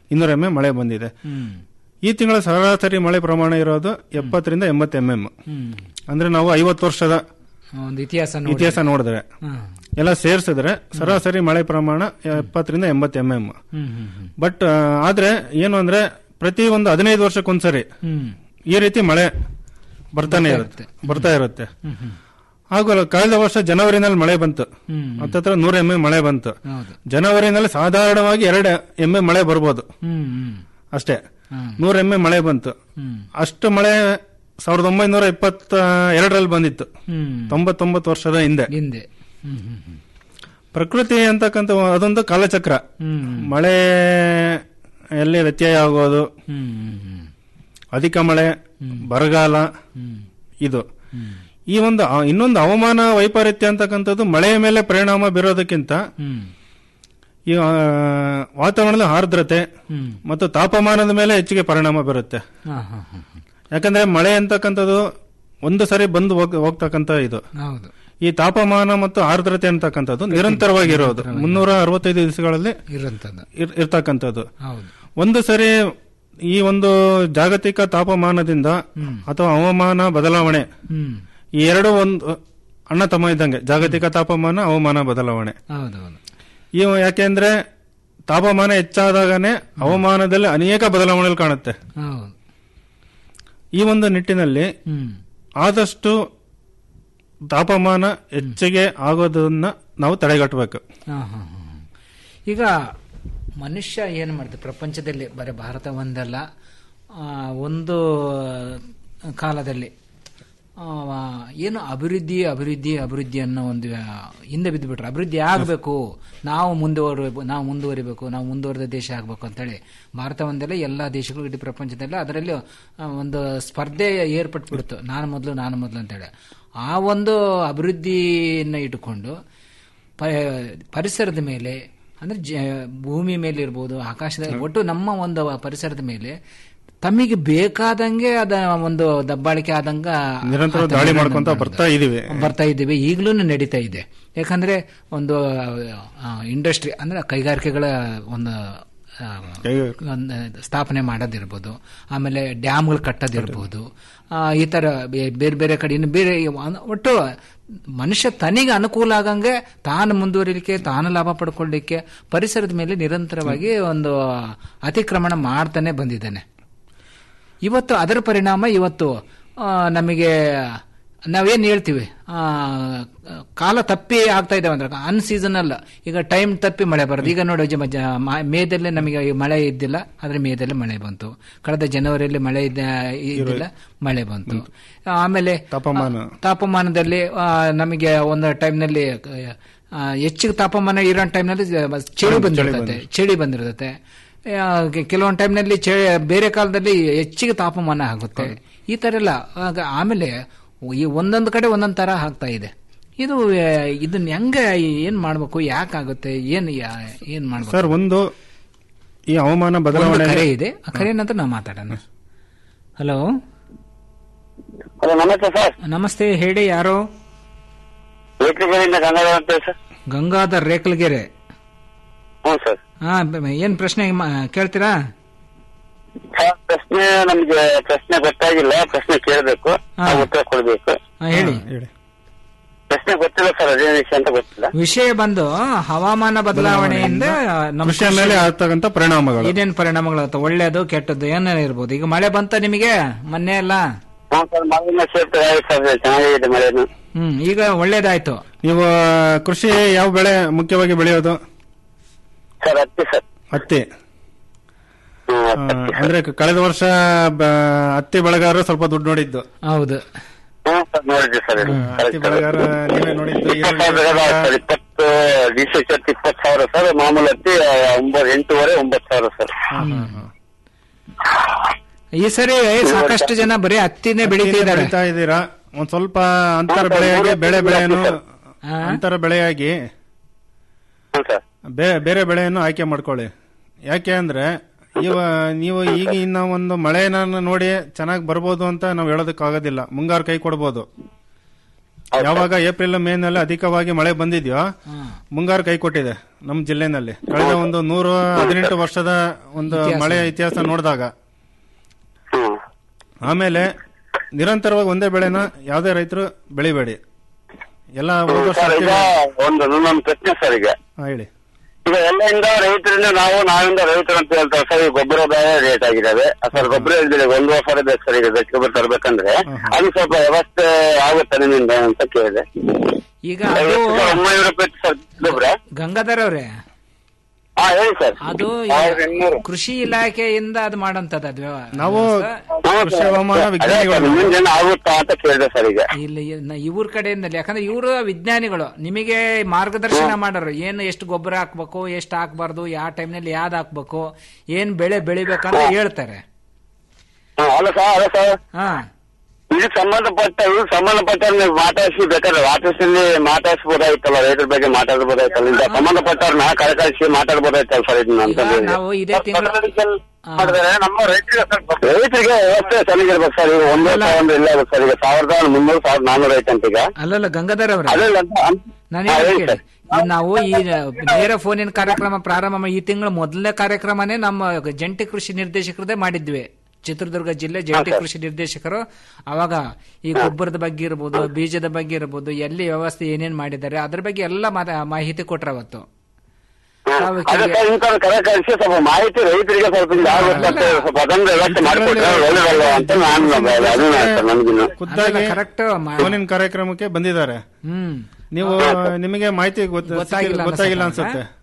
ಇನ್ನೂರ ಎಂ ಎಂ ಮಳೆ ಬಂದಿದೆ ಹ್ಮ್ ಈ ತಿಂಗಳ ಸರಾಸರಿ ಮಳೆ ಪ್ರಮಾಣ ಇರೋದು ಎಪ್ಪತ್ತರಿಂದ ಎಂಬತ್ತು ಎಂ ಎಂ ಹ್ಮ್ ಅಂದ್ರೆ ನಾವು ಐವತ್ತು ವರ್ಷದ ಒಂದು ಇತಿಹಾಸ ನೋಡಿ. ಇತಿಹಾಸ ನೋಡಿದ್ರೆ ಹ್ಮ್. ಎಲ್ಲ ಸೇರಿಸಿದ್ರೆ ಸರಾಸರಿ ಮಳೆ ಪ್ರಮಾಣ ಎಪ್ಪತ್ತರಿಂದ ಎಂಬತ್ತು M M hmm hmm hmm but ಆದ್ರೆ ಏನು ಅಂದ್ರೆ ಪ್ರತಿ ಒಂದು ಹದಿನೈದು ವರ್ಷಕ್ಕೊಂದ್ಸರಿ ಹ್ಮ್ ಈ ರೀತಿ ಮಳೆ ಬರ್ತಾನೆ ಬರ್ತಾ ಇರುತ್ತೆ ಬರ್ತಾ ಇರುತ್ತೆ ಹ್ಮ್ ಹ್ಮ್ ಹಾಗೂ ಅಲ್ಲ, ಕಳೆದ ವರ್ಷ ಜನವರಿನಲ್ಲಿ ಮಳೆ ಬಂತು ಹ್ಮ್. ಹತ್ತತ್ರ ನೂರ ಎಂ ಎಂ ಮಳೆ ಬಂತು ಹೌದು ಜನವರಿನಲ್ಲಿ ಸಾಧಾರಣವಾಗಿ ಎರಡು ಎಂ ಎಂ ಮಳೆ ಬರ್ಬೋದು ಹ್ಮ್ ಹ್ಮ್ ಅಷ್ಟೇ ಹ್ಮ್. ನೂರ ಎಂ ಎಂ ಮಳೆ ಬಂತು ಹ್ಮ್. ಅಷ್ಟು ಮಳೆ ಸಾವಿರದ ಒಂಬೈನೂರ ಇಪ್ಪತ್ತ ಎರಡರಲ್ಲಿ ಬಂದಿತ್ತು ಹ್ಮ್. ತೊಂಬತ್ತೊಂಬತ್ತು ವರ್ಷದ ಹಿಂದೆ ಹಿಂದೆ ಹ್ಮ್ ಹ್ಮ್ ಹ್ಮ್ ಪ್ರಕೃತಿ ಅಂತಕ್ಕಂಥ ಅದೊಂದು ಕಾಲಚಕ್ರ ಹ್ಮ್. ಮಳೆ ಎಲ್ಲಿ ವ್ಯತ್ಯಯ ಆಗೋದು ಹ್ಮ್ ಹ್ಮ್ ಹ್ಮ್ ಅಧಿಕ ಮಳೆ ಬರಗಾಲ ಹ್ಮ್. ಇದು ಈ ಒಂದು ಆ- ಇನ್ನೊಂದು ಹವಾಮಾನ ವೈಪರೀತ್ಯ ಅಂತಕ್ಕಂಥದ್ದು ಮಳೆಯ ಮೇಲೆ ಪರಿಣಾಮ ಬೀರೋದಕ್ಕಿಂತ ಹ್ಮ್ ಈ ಆ, ವಾತಾವರಣದ ಆರ್ದ್ರತೆ ಹ್ಮ್. ಮತ್ತು ತಾಪಮಾನದ ಮೇಲೆ ಹೆಚ್ಚಿಗೆ ಪರಿಣಾಮ ಬೀರುತ್ತೆ ಹಾ ಹಾ ಹಾ ಯಾಕಂದ್ರೆ ಮಳೆ ಅಂತಕ್ಕಂಥದ್ದು ಒಂದು ಸರಿ ಬಂದು ಹೋಗ್- ಹೋಗ್ತಕ್ಕಂಥ ಇದು ಹೌದು ಈ ತಾಪಮಾನ ಮತ್ತು ಆರ್ದ್ರತೆ ಅಂತಕ್ಕಂಥದ್ದು ನಿರಂತರವಾಗಿ ಇರೋದು ಮುನ್ನೂರ ಅರವತ್ತೈದು ದಿವಸಗಳಲ್ಲಿ ಇರಂತದ್ದು ಇರ್- ಇರ್ತಕ್ಕಂಥದ್ದು ಹೌದು ಒಂದು ಸರಿ ಈ ಒಂದು ಜಾಗತಿಕ ತಾಪಮಾನದಿಂದ ಅಥವಾ ಹವಾಮಾನ ಬದಲಾವಣೆ ಹ್ಮ್ ಈ ಎರಡು ಒಂದು ಅಣ್ಣ ತಮ್ಮ ಇದ್ದಂಗೆ ಜಾಗತಿಕ ತಾಪಮಾನ ಹವಾಮಾನ ಬದಲಾವಣೆ ಹೌದು ಹೌದು ಈ ಯಾಕೆಂದ್ರೆ ತಾಪಮಾನ ಹೆಚ್ಚಾದಾಗನೇ ಹವಾಮಾನದಲ್ಲಿ ಅನೇಕ ಬದಲಾವಣೆಗಳು ಕಾಣುತ್ತೆ ಹೌದು ಈ ಒಂದು ನಿಟ್ಟಿನಲ್ಲಿ ಹ್ಮ್ ಆದಷ್ಟು ತಾಪಮಾನ ಹೆಚ್ಚಿಗೆ ಆಗೋದನ್ನ ನಾವು ತಡೆಗಟ್ಟಬೇಕು ಹಾ, ಹಾ, ಹಾ. ಈಗ ಮನುಷ್ಯ ಏನು ಮಾಡ್ತಾರೆ ಪ್ರಪಂಚದಲ್ಲಿ ಬರೀ ಭಾರತ ಒಂದಲ್ಲ ಆ, ಒಂದು ಕಾಲದಲ್ಲಿ ಆ, ಏನು ಅಭಿವೃದ್ಧಿ ಅಭಿವೃದ್ಧಿ ಅಭಿವೃದ್ಧಿ ಅನ್ನೋ ಒಂದು ಆ, ಹಿಂದೆ ಬಿದ್ದು ಬಿಟ್ರು ಅಭಿವೃದ್ಧಿ ಆಗಬೇಕು ನಾವು ಮುಂದುವರಿಬೇಕು ನಾವು ಮುಂದುವರಿಬೇಕು ನಾವು ಮುಂದುವರೆದ ದೇಶ ಆಗಬೇಕು ಅಂತೇಳಿ ಭಾರತ ಒಂದಲ್ಲ ಎಲ್ಲ ದೇಶಗಳು ಇಡೀ ಪ್ರಪಂಚದಲ್ಲಿ ಅದರಲ್ಲಿ ಆ, ಒಂದು ಸ್ಪರ್ಧೆ ಏರ್ಪಟ್ಬಿಡ್ತು ನಾನು ಮೊದಲು ನಾನು ಮೊದಲು ಅಂತೇಳಿ ಆ ಒಂದು ಅಭಿವೃದ್ಧಿಯನ್ನ ಇಟ್ಟುಕೊಂಡು ಪ- ಪರಿಸರದ ಮೇಲೆ ಅಂದ್ರೆ ಜ ಭೂಮಿ ಮೇಲೆ ಇರ್ಬೋದು ಆಕಾಶದ ಒಟ್ಟು ನಮ್ಮ ಒಂದು ಪರಿಸರದ ಮೇಲೆ ತಮಗೆ ಬೇಕಾದಂಗೆ ಅದ ಒಂದು ದಬ್ಬಾಳಿಕೆ ಆದಂಗ ನಿರಂತರ ಆತ ದಾಳಿ ನಿರ್ಣಯ ಮಾಡ್ಕೊಂತ ಮಾಡೋದು. ಬರ್ತಾ ಇದೀವಿ ಬರ್ತಾ ಇದ್ದೀವಿ ಈಗಲೂ ನಡೀತಾ ಇದೆ ಯಾಕಂದ್ರೆ ಒಂದು ಇಂಡಸ್ಟ್ರಿ ಅಂದ್ರೆ ಕೈಗಾರಿಕೆಗಳ ಒಂದು ಆ, ಒಂದು ಸ್ಥಾಪನೆ ಮಾಡೋದಿರ್ಬೋದು ಆಮೇಲೆ ಡ್ಯಾಮ್ಗಳು ಕಟ್ಟೋದಿರ್ಬೋದು ಆ, ಈ ತರ ಬೇ- ಬೇರೆ ಬೇರೆ ಕಡೆ ಇನ್ನು ಬೇರೆ ಇವ- ಒಟ್ಟು ಮನುಷ್ಯ ತನಿಗೆ ಅನುಕೂಲ ಆಗಂಗೆ ತಾನು ಮುಂದುವರಿಲಿಕ್ಕೆ ತಾನು ಲಾಭ ಪಡ್ಕೊಳ್ಳಿಕ್ಕೆ ಪರಿಸರದ ಮೇಲೆ ನಿರಂತರವಾಗಿ ಒಂದು ಅತಿಕ್ರಮಣ ಮಾಡ್ತಾನೆ ಬಂದಿದ್ದಾನೆ ಇವತ್ತು ಅದರ ಪರಿಣಾಮ ಇವತ್ತು ಆ, ನಮಗೆ ನಾವೇನ್ ಹೇಳ್ತೀವಿ ಆ, ಕಾಲ ತಪ್ಪಿ ಆಗ್ತಾ ಇದ್ದಾವೆ ಅಂದ್ರೆ ಅನ್ಸೀಸನಲ್ ಈಗ ಟೈಮ್ ತಪ್ಪಿ ಮಳೆ ಬರೋದು ಈಗ ನೋಡಿ ಜ- ಜ- ಮ- ಮೇದಲ್ಲಿ ನಮಗೆ ಈ ಮಳೆ ಇದ್ದಿಲ್ಲ ಆದ್ರೆ ಮೇದಲ್ಲಿ ಮಳೆ ಬಂತು ಕಳೆದ ಜನವರಿಯಲ್ಲಿ ಮಳೆ ಇದ್ದ ಇದ್ದಿಲ್ಲ ಮಳೆ ಬಂತು ಆಮೇಲೆ ತಾಪಮಾನ ತಾಪಮಾನದಲ್ಲಿ ಆ, ನಮಗೆ ಒಂದು ಟೈಮ್ನಲ್ಲಿ ಹೆಚ್ಚಿಗೆ ತಾಪಮಾನ ಇರೋ ಟೈಮ್ನಲ್ಲಿ ಚಳಿ ಬಂದಿರ್ತದೆ ಚಳಿ ಬಂದಿರ್ತದೆ ಆ, ಕೆ- ಕೆಲವೊಂದು ಟೈಮ್ನಲ್ಲಿ ಚಳಿ ಬೇರೆ ಕಾಲದಲ್ಲಿ ಹೆಚ್ಚಿಗೆ ತಾಪಮಾನ ಆಗುತ್ತೆ ಈ ತರ ಎಲ್ಲ ಆಗ ಆಮೇಲೆ ಈ ಒಂದೊಂದು ಕಡೆ ಒಂದೊಂದು ತರ ಆಗ್ತಾ ಇದೆ ಇದು ಆ, ಇದನ್ನ ಹೆಂಗ ಏನ್ ಮಾಡ್ಬೇಕು ಯಾಕಾಗುತ್ತೆ ಏನ್ ಯಾ- ಏನ್ ಮಾಡ್ಬೇಕು ಸರ್ ಒಂದು ಈ ಹವಾಮಾನ ಒಂದು ಬದಲಾವಣೆ ಕರೆ ಇದೆ ಆ ಕರೆ ನಂತರ ನಾವು ಮಾತಾಡೋಣ ಹಲೋ ಹಲೋ ನಮಸ್ತೆ ಸರ್ ನಮಸ್ತೆ ಹೇಳಿ ಯಾರು ವೇಟ್ರಿಗಳಿಂದ ಗಂಗಾಧರ ಅಂತ ಸರ್ ಗಂಗಾಧರ್ ರೇಖಲ್ಗೆರೆ ಹ್ಞೂ ಸರ್ ಹಾ ಬ- ಏನ್ ಪ್ರಶ್ನೆ ಮ- ಕೇಳ್ತೀರಾ ಸರ್ ಪ್ರಶ್ನೆ ನಮ್ಗೆ ಪ್ರಶ್ನೆ ಗೊತ್ತಾಗಿಲ್ಲ ಪ್ರಶ್ನೆ ಕೇಳಬೇಕು ನಾವು ಉತ್ತರ ಕೊಡ್ಬೇಕು ಹಾ, ಹೇಳಿ ಪ್ರಶ್ನೆ ಗೊತ್ತಿಲ್ಲ ಸರ್ ಅದೇ ವಿಷಯ ಅಂತ ಗೊತ್ತಿಲ್ಲ ವಿಷಯ ಬಂದು ಹವಾಮಾನ ಬದಲಾವಣೆಯಿಂದ ನಮ್ಮ ಕೃಷಿಯ ಮೇಲೆ ಆಗ್ತಕ್ಕಂಥ ಪರಿಣಾಮಗಳು ಏನೇನ್ ಪರಿಣಾಮಗಳಾಗುತ್ತೆ ಒಳ್ಳೇದು ಕೆಟ್ಟದ್ದು ಏನೇನು ಇರ್ಬೋದು ಈಗ ಮಳೆ ಬಂತ ನಿಮಗೆ ಮೊನ್ನೆ ಎಲ್ಲ ಹ್ಞೂ ಸರ್ ಮಳೆನ ಸೇರ್ತಾ ಸರ್ ಚೆನ್ನಾಗಿದೆ ಮಳೆನು ಹ್ಮ್ ಈಗ ಒಳ್ಳೇದಾಯ್ತು ನೀವು ಕೃಷಿ ಯಾವ ಬೆಳೆ ಮುಖ್ಯವಾಗಿ ಬೆಳೆಯೋದು ಸರ್ ಹತ್ತಿ ಸರ್ ಹತ್ತಿ ಆ, ಅಂದ್ರೆ ಕಳೆದ ವರ್ಷ ಬ- ಹತ್ತಿ ಬೆಳೆಗಾರರು ಸ್ವಲ್ಪ ದುಡ್ಡು ನೋಡಿದ್ದು ಹೌದು ಹ್ಞೂ ಸರ್ ನೋಡಿದ್ವಿ ಸರ್ ಇದು. ಹತ್ತಿ ಬೆಳೆಗಾರ ನೀವೇ ನೋಡಿದ್ದು ಇಪ್ಪತ್ತು ಸಾವಿರ ಬೆಳೆ ಸರ್ ಇಪ್ಪತ್ತು ಡಿಸಿ ಇಪ್ಪತ್ತು ಸಾವಿರ ಸರ್ ಮಾಮೂಲು ಹತ್ತಿ ಒಂಬತ್ತು ಎಂಟೂವರೆ ಒಂಬತ್ತು ಸಾವಿರ ಸರ್ ಈ ಸರಿ ಸಾಕಷ್ಟು ಜನ ಬರೀ ಹತ್ತಿನೇ ಬೆಳೀತಿದ್ದಾರೆ ಬೆಳೀತಾ ಇದ್ದೀರಾ ಒಂದ್ ಸ್ವಲ್ಪ ಅಂತರ ಬೆಳೆಯಾಗಿ ಬೆಳೆ ಬೆಳೆಯನ್ನು ಅಂತರ ಬೆಳೆಯಾಗಿ ಬೇ- ಬೇರೆ ಬೆಳೆಯನ್ನು ಆಯ್ಕೆ ಮಾಡ್ಕೊಳ್ಳಿ ಯಾಕೆ ಅಂದ್ರೆ ಇವ ನೀವು ಈಗ ಇನ್ನ ಒಂದು ಮಳೆನ ನೋಡಿ ಚೆನ್ನಾಗಿ ಬರ್ಬೋದು ಅಂತ ನಾವು ಹೇಳೋದಕ್ಕಾಗೋದಿಲ್ಲ ಮುಂಗಾರು ಕೈ ಕೊಡ್ಬೋದು ಯಾವಾಗ ಏಪ್ರಿಲ್ ಮೇನಲ್ಲಿ ಅಧಿಕವಾಗಿ ಮಳೆ ಬಂದಿದ್ಯೋ ಮುಂಗಾರು ಕೈ ಕೊಟ್ಟಿದೆ ನಮ್ಮ ಜಿಲ್ಲೆನಲ್ಲಿ ಕಳೆದ ಒಂದು ನೂರ ಹದಿನೆಂಟು ವರ್ಷದ ಒಂದು ಇತಿಹಾಸ. ಮಳೆ ಇತಿಹಾಸ ನೋಡಿದಾಗ ಆಮೇಲೆ ನಿರಂತರವಾಗಿ ಒಂದೇ ಬೆಳೆನ ಯಾವುದೇ ರೈತರು ಬೆಳಿಬೇಡಿ ಎಲ್ಲ ಹೋದ ವರ್ಷ ಸರ್ ಈಗ ಒಂದು ನನ್ನೊಂದು ಪ್ರಶ್ನೆ ಸರ್ ಈಗ ಹಾ, ಹೇಳಿ ಈಗ ಎಲ್ಲರಿಂದ ರೈತರಿಂದ ನಾವು ನಾವಿಂದ ರೈತರು ಅಂತ ಹೇಳ್ತಾರೆ ಸರ್ ಈಗ ಗೊಬ್ಬರ ಬೇರೆ ರೇಟ್ ಆಗಿದ್ದಾವೆ ಸರ್ ಗೊಬ್ಬರ ಇಲ್ದಿದೆ ಒಂದೂವರೆ ಸಾವಿರ ಬೇಕು ಸರ್ ಈಗ ಗಟ್ಟಿ ಗೊಬ್ಬರ ತರಬೇಕಂದ್ರೆ ಅದು ಸ್ವಲ್ಪ ವ್ಯವಸ್ಥೆ ಆಗುತ್ತೆ ನಿಮ್ಮಿಂದ ಅಂತ ಕೇಳಿದೆ ಈಗ ಅದು ಒಂಬೈನೂರು ರೂಪಾಯಿ ಸರ್ ಗೊಬ್ಬರ ಗಂಗಾಧರ್ ಅವ್ರೆ ಹಾ ಹೇಳಿ ಸರ್ ಅದು ಕೃಷಿ ಇಲಾಖೆಯಿಂದ ಅದು ಮಾಡಂತದ ಅದು ವ್ಯವ- ನಾವು ಕೃಷಿ ಹವಾಮಾನ ನಿಮ್ಮಿಂದ ಆಗುತ್ತಾ ಅಂತ ಕೇಳಿದೆ ಸರ್ ಈಗ ಇಲ್ಲ ಇ- ಇವ್ರ ಕಡೆಯಿಂದಲೇ ಯಾಕಂದ್ರೆ ಇವರು ವಿಜ್ಞಾನಿಗಳು ನಿಮಗೆ ಮಾರ್ಗದರ್ಶನ ಮಾಡೋರು ಏನು ಎಷ್ಟು ಗೊಬ್ಬರ ಹಾಕ್ಬೇಕು ಎಷ್ಟು ಹಾಕ್ಬಾರ್ದು ಯಾವ ಟೈಮ್ನಲ್ಲಿ ಯಾವ್ದು ಹಾಕ್ಬೇಕು ಏನ್ ಬೆಳೆ ಬೆಳಿಬೇಕಂತ ಹೇಳ್ತಾರೆ ಹಾ, ಅಲ್ಲ ಸರ್ ಅಲ್ಲ ಸರ್ ಹಾ ಇದಕ್ಕೆ ಸಂಬಂಧಪಟ್ಟ ಇದು ಸಂಬಂಧಪಟ್ಟ ನೀವು ಮಾತಾಡಿಸಿ ಬೇಕಾದ್ರೆ ಆಫೀಸಲ್ಲಿ ಮಾತಾಡಿಸ್ಬೋದಾಯ್ತಲ್ಲ ರೈತರ ಬಗ್ಗೆ ಮಾತಾಡ್ಬೋದಾಯ್ತಲ್ಲ ಇಂದ ಸಂಬಂಧಪಟ್ಟವ್ರನ್ನ ಕರೆಕಳಿಸಿ ಮಾತಾಡ್ಬೋದಾಯ್ತಲ್ಲ ಸರ್ ಇದನ್ನ ಅಂತ ಈಗ ನಾವು ಇದೇ ತಿಂಗಳು ಮಾಡಿದ್ರೆ ನಮ್ಮ ರೈತರಿಗೆ ಸ್ವಲ್ಪ- ರೈತರಿಗೆ ವ್ಯವಸ್ಥೆ ಚೆನ್ನಾಗಿರ್ಬೇಕು ಸರ್ ಈಗ ಒಂದು ವರ್ಷ ಒಂದು ಇಲ್ಲ ಆಗುತ್ತೆ ಸರ್ ಈಗ ಸಾವಿರದ ಮುನ್ನೂರು ಸಾವಿರದ ನಾನ್ನೂರು ಐತೆ ಅಂತ ಈಗ ಅಲ್ಲಲ್ಲ ಗಂಗಾಧರ್ ಅವ್ರೆ ಅದ್ರಲ್ಲಿ ಅಂತ- ಅಂತ- ನಾನು ಹಾ, ಹೇಳೋದು ಹೇಳಿ ಕೇಳಿ. ಈಗ ನಾವು ಈ ನೇರ ಫೋನಿನ ಕಾರ್ಯಕ್ರಮ ಪ್ರಾರಂಭ ಮಾಡಿ- ಈ ತಿಂಗಳ ಮೊದಲನೇ ಕಾರ್ಯಕ್ರಮನೇ ನಮ್ಮ ಜಂಟಿ ಕೃಷಿ ನಿರ್ದೇಶಕರದೇ ಮಾಡಿದ್ವಿ ಚಿತ್ರದುರ್ಗ ಜಿಲ್ಲೆ ಜಂಟಿ ಕೃಷಿ ನಿರ್ದೇಶಕರು ಅವಾಗ ಈ ಗೊಬ್ಬರದ ಬಗ್ಗೆ ಇರ್ಬೋದು ಬೀಜದ ಬಗ್ಗೆ ಇರ್ಬೋದು ಎಲ್ಲಿ ವ್ಯವಸ್ಥೆ ಏನೇನ್ ಮಾಡಿದ್ದಾರೆ ಅದ್ರ ಬಗ್ಗೆ ಎಲ್ಲ ಮಾತ- ಮಾಹಿತಿ ಕೊಟ್ರ ಅವತ್ತು ನಾವು ಅದೇ ಕೆಲವು- ಸರ್ ಇಂಥವ್ರು ಕರೆಕಳಿಸಿ ಸ್ವಲ್ಪ ಮಾಹಿತಿ ರೈತರಿಗೆ ಸ್ವಲ್ಪ ಹಿಂಗೆ ಆಗುತ್ತೆ ಅಂತ ಸ್ವಲ್ಪ ಅದೊಂದು ವ್ಯವಸ್ಥೆ ಮಾಡಿಕೊಟ್ರೆ ಒಳ್ಳೇದಲ್ಲ ಅಂತ ನಾನು ಅದನ್ನ ಸರ್ ನನ್ಗಿನ್ನು ಖುದ್ದಾಗಿ ಕರೆಕ್ಟ್ ಫೋನಿನ ಕಾರ್ಯಕ್ರಮಕ್ಕೆ ಬಂದಿದ್ದಾರೆ ಹ್ಮ್ ನೀವು ನಿಮಗೆ ಮಾಹಿತಿ ಗೊತ್ತ- ಗೊತ್ತಾಗಿಲ್ಲ ಗೊತ್ತಾಗಿಲ್ಲ ಅನ್ಸುತ್ತೆ, ಅನ್ಸುತ್ತೆ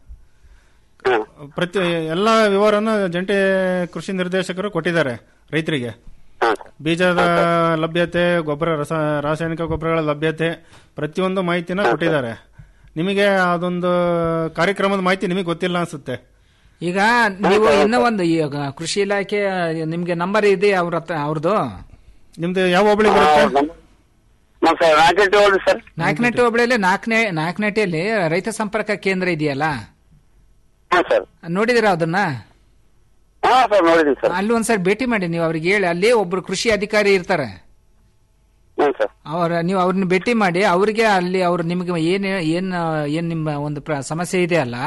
ಪ್ರತಿ ಎಲ್ಲ ವಿವರನ ಜಂಟಿ ಕೃಷಿ ನಿರ್ದೇಶಕರು ಕೊಟ್ಟಿದ್ದಾರೆ ರೈತರಿಗೆ ಬೀಜದ ಲಭ್ಯತೆ ಗೊಬ್ಬರ ರಸ ರಾಸಾಯನಿಕ ಗೊಬ್ಬರಗಳ ಲಭ್ಯತೆ ಪ್ರತಿಯೊಂದು ಮಾಹಿತಿನ ಕೊಟ್ಟಿದ್ದಾರೆ ನಿಮಗೆ ಅದೊಂದು ಕಾರ್ಯಕ್ರಮದ ಮಾಹಿತಿ ನಿಮಗೆ ಗೊತ್ತಿಲ್ಲ ಅನ್ಸುತ್ತೆ ಈಗ ನೀವು ಇನ್ನೂ ಒಂದು ಈ ಕೃಷಿ ಇಲಾಖೆ ನಿಮ್ಗೆ ನಂಬರ್ ಇದೆ ಅವ್ರ ಹತ್ರ ಅವ್ರದ್ದು ನಿಮ್ದು ಯಾವ ಹೋಬಳಿ ಬರುತ್ತೆ ಸರ್ ನಾಲ್ಕು ಹೋಗಿ ಸರ್ ನಾಲ್ಕನೆಟ್ಟಿ ಹೋಬಳಿಯಲ್ಲಿ ನಾಲ್ಕನೇ ನಾಲ್ಕನೆಟ್ಟಿಯಲ್ಲಿ ರೈತ ಸಂಪರ್ಕ ಕೇಂದ್ರ ಇದೆಯಲ್ಲ ಹಾ ಸರ್ ನೋಡಿದಿರಾ ಅದನ್ನ ಹಾ ಸರ್ ನೋಡಿದೀನಿ ಸರ್ ಅಲ್ಲಿ ಒಂದ್ಸರಿ ಭೇಟಿ ಮಾಡಿ ನೀವು ಅವ್ರಿಗೆ ಹೇಳಿ ಅಲ್ಲಿ ಒಬ್ರು ಕೃಷಿ ಅಧಿಕಾರಿ ಇರ್ತಾರೆ ಹ್ಞೂ ಸರ್ ಅವರ ನೀವು ಅವ್ರನ್ನ ಭೇಟಿ ಮಾಡಿ ಅವ್ರಿಗೆ ಅಲ್ಲಿ ಅವ್ರು ನಿಮ್ಗೆ ಏನ್ ಏನ್ ಏನ್ ನಿಮ್ಮ ಒಂದು ಪ್ರ- ಸಮಸ್ಯೆ ಇದೆ ಅಲ್ಲ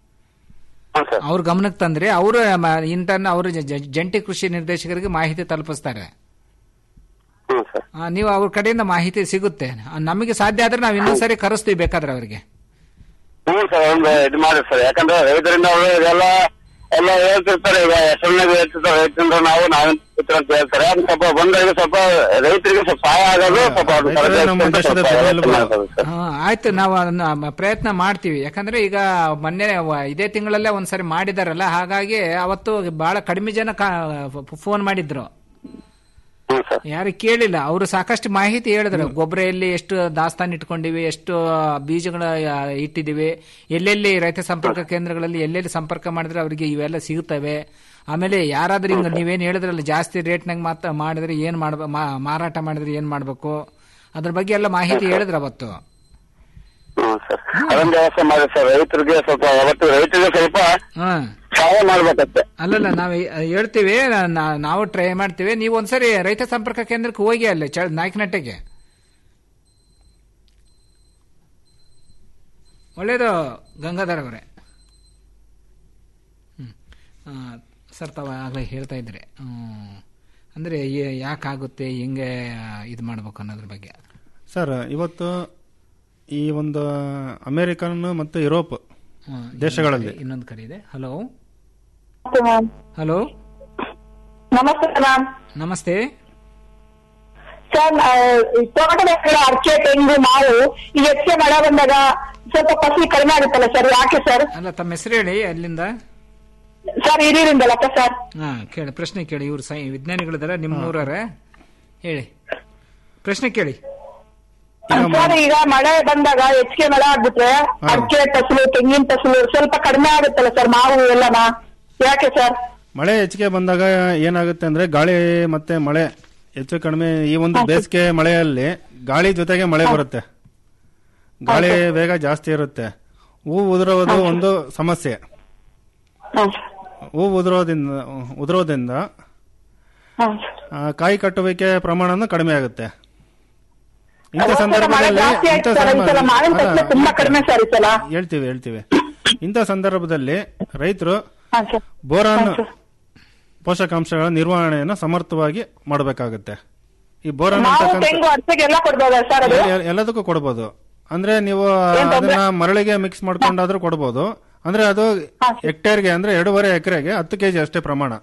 ಅವ್ರ ಗಮನಕ್ಕೆ ತಂದ್ರೆ ಅವರು ಇಂಟರ್ನ್ ಅವರು ಜಂಟಿ ಕೃಷಿ ನಿರ್ದೇಶಕರಿಗೆ ಮಾಹಿತಿ ತಲುಪಿಸ್ತಾರೆ ಹ್ಞೂ ಸರ್ ಆ, ನೀವು ಅವ್ರ ಕಡೆಯಿಂದ ಮಾಹಿತಿ ಸಿಗುತ್ತೆ ಆ, ನಮಗೆ ಸಾಧ್ಯ ಆದ್ರೆ ನಾವು ಇನ್ನೊಂದ್ಸರಿ ಕರೆಸ್ತೀವಿ ಬೇಕಾದ್ರೆ ಅವರಿಗೆ ಹ್ಞೂ ಸರ್ ಒಂದು ಇದು ಮಾಡಿ ಸರ್ ಯಾಕಂದ್ರೆ ರೈತರಿಂದ ಅವರು ಇದೆಲ್ಲ ಎಲ್ಲ ಹೇಳ್ತಿರ್ತಾರೆ ಈಗ ಹೆಸರಿನಾಗ ಹೇಳ್ತಿರ್ತಾರೆ ರೈತರಿಂದ ನಾವು ನಾವೇನ್ ಕೂತ್ರು ಅಂತ ಹೇಳ್ತಾರೆ ಅದು ಸ್ವಲ್ಪ ಬಂದಾಗ ಸ್ವಲ್ಪ ರೈತರಿಗೆ ಸ್ವಲ್ಪ ಸಹಾಯ ಆಗೋದು ಸ್ವಲ್ಪ ಅದು ರೈತರೇ ನಮ್ಮ ಸ್ವಲ್ಪ ದೇಶದ ವ್ಯವಸ್ಥೆ ಬೆನ್ನೆಲುಬು. ಮಾಡ್ಬೋದು ಸರ್. ಹಾ, ಆಯ್ತು ನಾವು ಅದನ್ನ ಮ- ಪ್ರಯತ್ನ ಮಾಡ್ತೀವಿ ಯಾಕಂದ್ರೆ ಈಗ ಮೊನ್ನೆ ವ- ಇದೇ ತಿಂಗಳಲ್ಲೇ ಒಂದ್ಸರಿ ಮಾಡಿದಾರಲ್ಲ ಹಾಗಾಗಿ ಅವತ್ತು ಬಹಳ ಕಡಿಮೆ ಜನ ಫೋನ್ ಮಾಡಿದ್ರು ಯಾರು ಕೇಳಿಲ್ಲ ಅವರು ಸಾಕಷ್ಟು ಮಾಹಿತಿ ಹೇಳಿದ್ರು ಗೊಬ್ಬರ ಎಲ್ಲಿ ಎಷ್ಟು ದಾಸ್ತಾನು ಇಟ್ಕೊಂಡಿವಿ ಎಷ್ಟು ಬೀಜಗಳ ಆ, ಇಟ್ಟಿದೀವಿ ಎಲ್ಲೆಲ್ಲಿ ರೈತ ಸಂಪರ್ಕ ಕೇಂದ್ರಗಳಲ್ಲಿ ಎಲ್ಲೆಲ್ಲಿ ಸಂಪರ್ಕ ಮಾಡಿದ್ರೆ ಅವರಿಗೆ ಇವೆಲ್ಲ ಸಿಗುತ್ತವೆ ಆಮೇಲೆ ಯಾರಾದ್ರೂ ಹಿಂಗ ನೀವೇನ್ ಹೇಳಿದ್ರಲ್ಲ ಜಾಸ್ತಿ ರೇಟ್ನಾಗ ಮಾತ್ರ ಮಾಡಿದ್ರೆ ಏನ್ ಮಾಡ್ಬ ಮಾ- ಮಾರಾಟ ಮಾಡಿದ್ರೆ ಏನ್ ಮಾಡ್ಬೇಕು ಅದ್ರ ಬಗ್ಗೆ ಎಲ್ಲ ಮಾಹಿತಿ ಹೇಳಿದ್ರು ಅವತ್ತು ಹ್ಞೂ ಸರ್ ಅದೊಂದು ವ್ಯವಸ್ಥೆ ಮಾಡಿ ಸರ್ ರೈತರಿಗೆ ಸ್ವಲ್ಪ ಅವತ್ತು ರೈತರಿಗೆ ಸ್ವಲ್ಪ ಹಾ ಸಹಾಯ ಮಾಡ್ಬೇಕಷ್ಟೇ ಅಲ್ಲಲ್ಲ ನಾವು ಹೇಳ್ತೀವಿ ನಾ- ನಾವು ಟ್ರೈ ಮಾಡ್ತೀವಿ ನೀವು ಒಂದ್ಸರಿ ರೈತ ಸಂಪರ್ಕ ಕೇಂದ್ರಕ್ಕೆ ಹೋಗಿ ಅಲ್ಲಿ ಚ ನಾಯಕನಟ್ಟೆಗೆ ಒಳ್ಳೇದು ಗಂಗಾಧರ್ ಅವರೇ ಹ್ಮ್. ಆ, ಸರ್ ತಾವು ಆಗಲೇ ಹೇಳ್ತಾ ಇದ್ರಿ ಹ್ಮ್. ಅಂದ್ರೆ ಏ- ಯಾಕಾಗುತ್ತೆ ಹೆಂಗೆ ಇದು ಮಾಡ್ಬೇಕು ಅನ್ನೋದ್ರ ಬಗ್ಗೆ ಸರ್ ಇವತ್ತು ಈ ಒಂದು ಅಮೆರಿಕನ್ ಮತ್ತು ಯುರೋಪ್ ಹ್ಮ್. ದೇಶಗಳಲ್ಲಿ ಇನ್ನೊಂದು ಕರೆ ಇದೆ ಹಲೋ ಹಲೋ ನಮಸ್ತೆ ಮ್ಯಾಮ್ ನಮಸ್ತೆ ಸರ್ ತೋಟದ ಅಡಿಕೆ ತೆಂಗು ಮಾವು ಈ ಹೆಚ್ಚೆ ಮಳೆ ಬಂದಾಗ ಸ್ವಲ್ಪ ಫಸಲು ಕಡಿಮೆ ಆಗುತ್ತಲ್ಲ ಸರ್ ಯಾಕೆ ಸರ್ ಅಲ್ಲ ತಮ್ಮ ಹೆಸರು ಹೇಳಿ ಅಲ್ಲಿಂದ ಸರ್ ಹಿರಿಯರಿಂದಲಕ್ಕ ಸರ್ ಹಾ ಕೇಳಿ ಪ್ರಶ್ನೆ ಕೇಳಿ ಇವ್ರು ಸೈ ವಿಜ್ಞಾನಿಗಳಿದಾರೆ ನಿಮ್ಮ ಊರವ್ರೆ ಹೇಳಿ ಪ್ರಶ್ನೆ ಕೇಳಿ ಸರ್ ಈಗ ಮಳೆ ಬಂದಾಗ ಹೆಚ್ಚಿಗೆ ಮಳೆ ಆಗ್ಬಿಟ್ರೆ ಅಡಿಕೆ ಫಸಲು ತೆಂಗಿನ ಫಸಲು ಸ್ವಲ್ಪ ಕಡಿಮೆ ಆಗುತ್ತಲ್ಲ ಸರ್ ಮಾವು ಎಲ್ಲನ ಯಾಕೆ ಸರ್ ಮಳೆ ಹೆಚ್ಚಿಗೆ ಬಂದಾಗ ಏನಾಗುತ್ತೆ ಅಂದ್ರೆ ಗಾಳಿ ಮತ್ತೆ ಮಳೆ ಹೆಚ್ಚು ಕಡಿಮೆ ಈ ಒಂದು ಬೇಸಿಗೆ ಮಳೆಯಲ್ಲಿ ಗಾಳಿ ಜೊತೆಗೆ ಮಳೆ ಬರುತ್ತೆ ಗಾಳಿ ವೇಗ ಜಾಸ್ತಿ ಇರುತ್ತೆ ಹೂ ಉದುರೋದು ಒಂದು ಸಮಸ್ಯೆ ಹೂ ಉದುರೋದ್ರಿಂದ ಉದುರೋದ್ರಿಂದ ಆ, ಕಾಯಿ ಕಟ್ಟುವಿಕೆ ಪ್ರಮಾಣನೂ ಕಡಿಮೆ ಆಗುತ್ತೆ ಇಂಥ ಮಳೆ ಸಂದರ್ಭದಲ್ಲಿ ಜಾಸ್ತಿ ಇಂಥ ಆಯ್ತು ಸರ್ ಈ ಸಲ ಮಾವಿನ ಸಂದರ್ಭ- ಫಸಲು ತುಂಬಾ ಕಡಿಮೆ ಸರ್ ಈ ಸಲ ಹೇಳ್ತೀವಿ ಹೇಳ್ತೀವಿ ಇಂಥ ಸಂದರ್ಭದಲ್ಲಿ ರೈತರು ಬೋರಾನ್ ಪೋಷಕಾಂಶಗಳ ನಿರ್ವಹಣೆಯನ್ನು ಸಮರ್ಥವಾಗಿ ಮಾಡಬೇಕಾಗುತ್ತೆ ಈ ಬೋರಾನ್ ಮಾವು ಅಂತಕ್ಕಂಥ ತೆಂಗು ಅಡಿಕೆಗೆಲ್ಲ ಕೊಡ್ಬೋದಾ ಸರ್ ಅದು ಎ- ಎಲ್ಲದಕ್ಕೂ ಕೊಡ್ಬೋದು ಅಂದ್ರೆ ನೀವು ಏನ್ ತೊಂದ್ರೆ? ಅದನ್ನ ಮರಳಿಗೆ ಮಿಕ್ಸ್ ಮಾಡ್ಕೊಂಡಾದ್ರೂ ಕೊಡ್ಬೋದು ಅಂದ್ರೆ ಅದು ಹೆಕ್ಟೇರ್ಗೆ ಅಂದ್ರೆ ಎರಡೂವರೆ ಎಕರೆಗೆ ಹತ್ತು ಕೆಜಿ ಅಷ್ಟೇ ಪ್ರಮಾಣ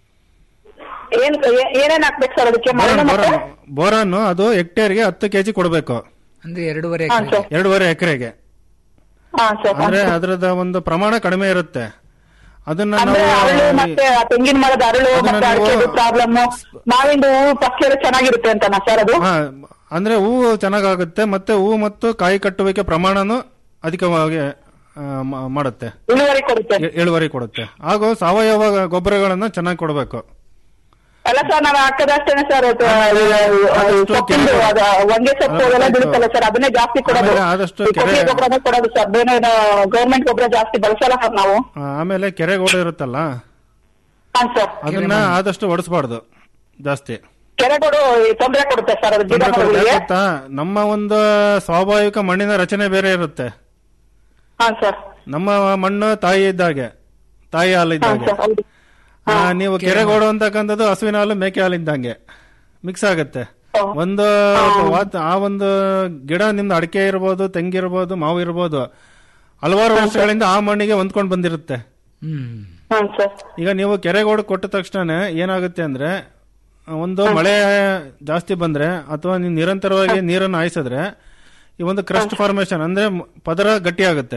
ಏನ್ ಏ- ಏನೇನ್ ಹಾಕ್ಬೇಕು ಸರ್ ಅದಕ್ಕೆ ಮರಳು ಬೋರಾನ್ ಮತ್ತೆ ಬೋರಾನ್ ಬೋರಾನ್ ಅದು ಹೆಕ್ಟೇರ್ಗೆ ಹತ್ತು ಕೆಜಿ ಕೊಡಬೇಕು ಅಂದ್ರೆ ಎರಡೂವರೆ ಹಾ, ಎಕರೆ ಸರ್. ಎರಡೂವರೆ ಎಕರೆಗೆ ಹಾ ಸರ್ ಅಂದ್ರೆ ಅದರದ ಒಂದು ಪ್ರಮಾಣ ಕಡಿಮೆ ಇರುತ್ತೆ ಅದನ್ನ ಅಂದ್ರೆ ಅರಳು ನಾವು ಮತ್ತೆ ಆ ತೆಂಗಿನ ಮರದ ಅರಳು ಅದನ್ನ ಮತ್ತೆ ನೀವು- ಅಡಿಕೆದು ಪ್ರಾಬ್ಲಮ್ ಮಾವಿಂದು ಹೂವು ಪಕ್ಷಿ ಎಲ್ಲ ಚೆನ್ನಾಗಿರುತ್ತೆ ಅಂತನಾ ಸರ್ ಅದು ಹಾ ಅಂದ್ರೆ ಹೂವು ಚೆನ್ನಾಗಾಗುತ್ತೆ ಮತ್ತೆ ಹೂವು ಮತ್ತು ಕಾಯಿ ಕಟ್ಟುವಿಕೆ ಪ್ರಮಾಣನೂ ಅಧಿಕವಾಗಿ ಆ, ಮಾ- ಮಾಡುತ್ತೆ ಇಳುವರಿ ಕೊಡುತ್ತೆ ಇ- ಇಳುವರಿ ಕೊಡುತ್ತೆ ಹಾಗೂ ಸಾವಯವ ಗೊಬ್ಬರಗಳನ್ನ ಚೆನ್ನಾಗಿ ಕೊಡಬೇಕು ಅಲ್ಲ ಸರ್ ನಾವು ಹಾಕದಷ್ಟೇನೆ ಸರ್ ಅದು, ಆದಷ್ಟು ಸೊಪ್ಪಿಂದು ಕೆರೆ- ಅದು ಹೊಂಗೆ ಸೊಪ್ಪು ಅವೆಲ್ಲ ಆದಷ್ಟು- ಬೀಳುತ್ತಲ್ಲ ಸರ್ ಅದನ್ನೇ ಜಾಸ್ತಿ ಕೊಡೋದು ಆಮೇಲೆ ಆದಷ್ಟು ಈ ಕೊಟ್ಟಿಗೆ ಕೆರೆ- ಗೊಬ್ಬರನೇ ಕೊಡೋದು ಸರ್ ಬೇರೆ ಗೌರ್ಮೆಂಟ್ ಗೊಬ್ಬರ ಜಾಸ್ತಿ ಬಳಸಲ್ಲ ಸರ್ ನಾವು ಆ, ಆಮೇಲೆ ಕೆರೆಗೋಡು ಇರುತ್ತಲ್ಲ ಹಾ ಸರ್ ಅದನ್ನ ಆದಷ್ಟು ಒಡಿಸ್ಬಾರ್ದು ಜಾಸ್ತಿ ಕೆರೆಗೋಡು ತೊಂದರೆ ಕೊಡುತ್ತೆ ಸರ್ ಅದು ಗಿಡ ತೊಂದ್ರೆ ಕೊಡುತ್ತೆ. ಮರಗಳಿಗೆ ಯಾಕ್ ಗೊತ್ತಾ ನಮ್ಮ ಒಂದು ಸ್ವಾಭಾವಿಕ ಮಣ್ಣಿನ ರಚನೆ ಬೇರೆ ಇರುತ್ತೆ ಹಾ ಸರ್ ನಮ್ಮ ಮಣ್ಣು ತಾಯಿ ಇದ್ದಾಗೆ ತಾಯಿ ಹಾಲು ಹಾ ಇದ್ದಾಗೆ ಸರ್ ಹೌದು ಆ, ನೀವು ಕೆರೆಗೋಡು ಅಂತಕ್ಕಂಥದ್ದು ಹಸುವಿನ ಹಾಲು ಮೇಕೆ ಹಾಲು ಇದ್ದಂಗೆ ಮಿಕ್ಸ್ ಆಗುತ್ತೆ ಒಂದು ವಾತ- ಆ ಒಂದು ಗಿಡ ನಿಮ್ದು ಅಡಿಕೆ ಇರ್ಬೋದು ತೆಂಗಿರ್ಬೋದು ಮಾವು ಇರ್ಬೋದು ಹಲವಾರು ವರ್ಷಗಳಿಂದ ಆ ಮಣ್ಣಿಗೆ ಹೊಂದ್ಕೊಂಡು ಬಂದಿರುತ್ತೆ ಹಾ ಸರ್ ಈಗ ನೀವು ಕೆರೆಗೋಡು ಕೊಟ್ಟ ತಕ್ಷಣ ಏನಾಗುತ್ತೆ ಅಂದ್ರೆ ಒಂದು ಮಳೆ ಜಾಸ್ತಿ ಬಂದ್ರೆ ಅಥವಾ ನೀವು ನಿರಂತರವಾಗಿ ನೀರನ್ನು ಹಾಯಿಸಿದ್ರೆ ಈ ಒಂದು ಕ್ರಸ್ಟ್ ಫಾರ್ಮೇಶನ್ ಅಂದ್ರೆ ಮ್- ಪದರ ಗಟ್ಟಿ ಆಗುತ್ತೆ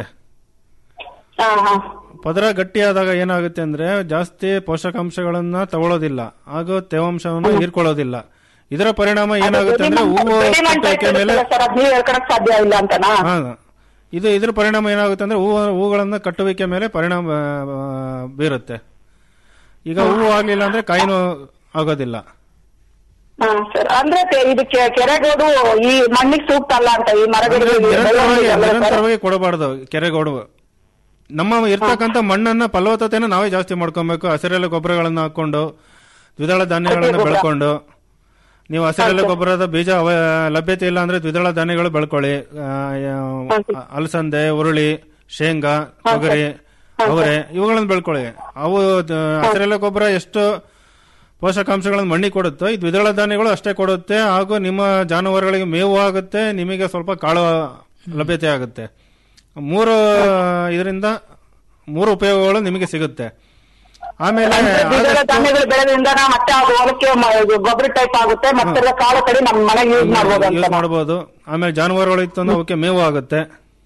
ಹಾ ಹಾ ಪದರ ಗಟ್ಟಿಯಾದಾಗ ಏನಾಗುತ್ತೆ ಅಂದ್ರೆ ಜಾಸ್ತಿ ಪೋಷಕಾಂಶಗಳನ್ನ ತಗೊಳ್ಳೋದಿಲ್ಲ ಹಾಗೂ ತೇವಾಂಶವನ್ನು ಹೀರ್ಕೊಳ್ಳೋದಿಲ್ಲ ಇದರ ಪರಿಣಾಮ ಏನಾಗುತ್ತೆ ಅಂದ್ರೆ ಹೂವು ಬೆಳೆ ಮಣ್ಣು ಕಟ್ಟುವಿಕೆ ಮೇಲೆ ಸರ್ ಅದ್ ನೀವ್ ಹೇಳ್ಕೊಳಕ್ ಸಾಧ್ಯ ಇಲ್ಲ ಅಂತನಾ ಹಾ ಇದು ಇದ್ರ ಪರಿಣಾಮ ಏನಾಗುತ್ತೆ ಅಂದ್ರೆ ಹೂವು ಹೂಗಳನ್ನ ಕಟ್ಟುವಿಕೆ ಮೇಲೆ ಪರಿಣಾಮ ಆ, ಬೀರುತ್ತೆ ಈಗ ಹೂವು ಆಗ್ಲಿಲ್ಲ ಅಂದ್ರೆ ಕಾಯಿನೂ ಆಗೋದಿಲ್ಲ ಹಾ ಸರ್ ಅಂದ್ರೆ ತೆ- ಇದಕ್ಕೆ ಕೆರೆಗೋಡು ಈ ಮಣ್ಣಿಗೆ ಸೂಕ್ತ ಅಲ್ಲ ಅಂತ ಈ ಅಂದ್ರೆ ಮರಗಳಿಗೆ ನಿರಂತರವಾಗಿ ಬೆಳವಣಿಗೆ ಅಲ್ಲ ಸರ್? ನಿರಂತರವಾಗಿ ಕೊಡಬಾರ್ದು ಕೆರೆಗೋಡು ನಮ್ಮ ಇರ್ತಕ್ಕಂಥ ಮಣ್ಣನ್ನ ಫಲವತ್ತತೆನ ನಾವೇ ಜಾಸ್ತಿ ಮಾಡ್ಕೊಬೇಕು ಹಸಿರೆಲೆ ಗೊಬ್ಬರಗಳನ್ನ ಹಾಕೊಂಡು ದ್ವಿದಳ ಧಾನ್ಯಗಳನ್ನ ಗೊಬ್ಬರ. ಬೆಳ್ಕೊಂಡು ನೀವು ಹಸಿರೆಲೆ ಗೊಬ್ಬರದ ಬೀಜ ಅವ ಲಭ್ಯತೆ ಇಲ್ಲ ಅಂದ್ರೆ ದ್ವಿದಳ ಧಾನ್ಯಗಳು ಬೆಳ್ಕೊಳ್ಳಿ ಆ, ಆ, ಅಲಸಂದೆ ಉರುಳಿ ಶೇಂಗಾ ತೊಗರಿ ಅವರೆ ಇವುಗಳನ್ನ ಬೆಳ್ಕೊಳ್ಳಿ ಅವು ದ- ಹಸಿರೆಲೆ ಗೊಬ್ಬರ ಎಷ್ಟು ಪೋಷಕಾಂಶಗಳನ್ನು ಮಣ್ಣಿಗೆ ಕೊಡುತ್ತೋ ಈ ದ್ವಿದಳ ಧಾನ್ಯಗಳು ಅಷ್ಟೇ ಕೊಡುತ್ತೆ ಹಾಗೂ ನಿಮ್ಮ ಜಾನುವಾರುಗಳಿಗೆ ಮೇವು ಆಗುತ್ತೆ ನಿಮಗೆ ಸ್ವಲ್ಪ ಕಾಳು ಲಭ್ಯತೆ ಆಗುತ್ತೆ ಮೂರು ಇದರಿಂದ ಮೂರು ಉಪಯೋಗಗಳು ನಿಮಗೆ ಸಿಗುತ್ತೆ ಆಮೇಲೆ ದ್ವಿದಳ ಆದಷ್ಟು- ಧಾನ್ಯಗಳು ಬೆಳೆದ್ರಿಂದ ನಾವು ಮತ್ತೆ ಅದು ಹೊಲಕ್ಕೆ ಮ- ಇದು ಗೊಬ್ಬರ ಟೈಪ್ ಆಗುತ್ತೆ ಮತ್ತೆ ಅದ್ರ ಕಾಳು ಕಡಿ ನಮ್ಮ ಮನೆಗೆ ಯೂಸ್ ಮಾಡ್ಬೋದು ಅಂತ ಯೂಸ್ ಮಾಡಬಹುದು ಆಮೇಲೆ ಜಾನುವಾರುಗಳು ಇತ್ತು ಅಂದ್ರೆ ಅವಕ್ಕೆ ಮೇವು ಆಗುತ್ತೆ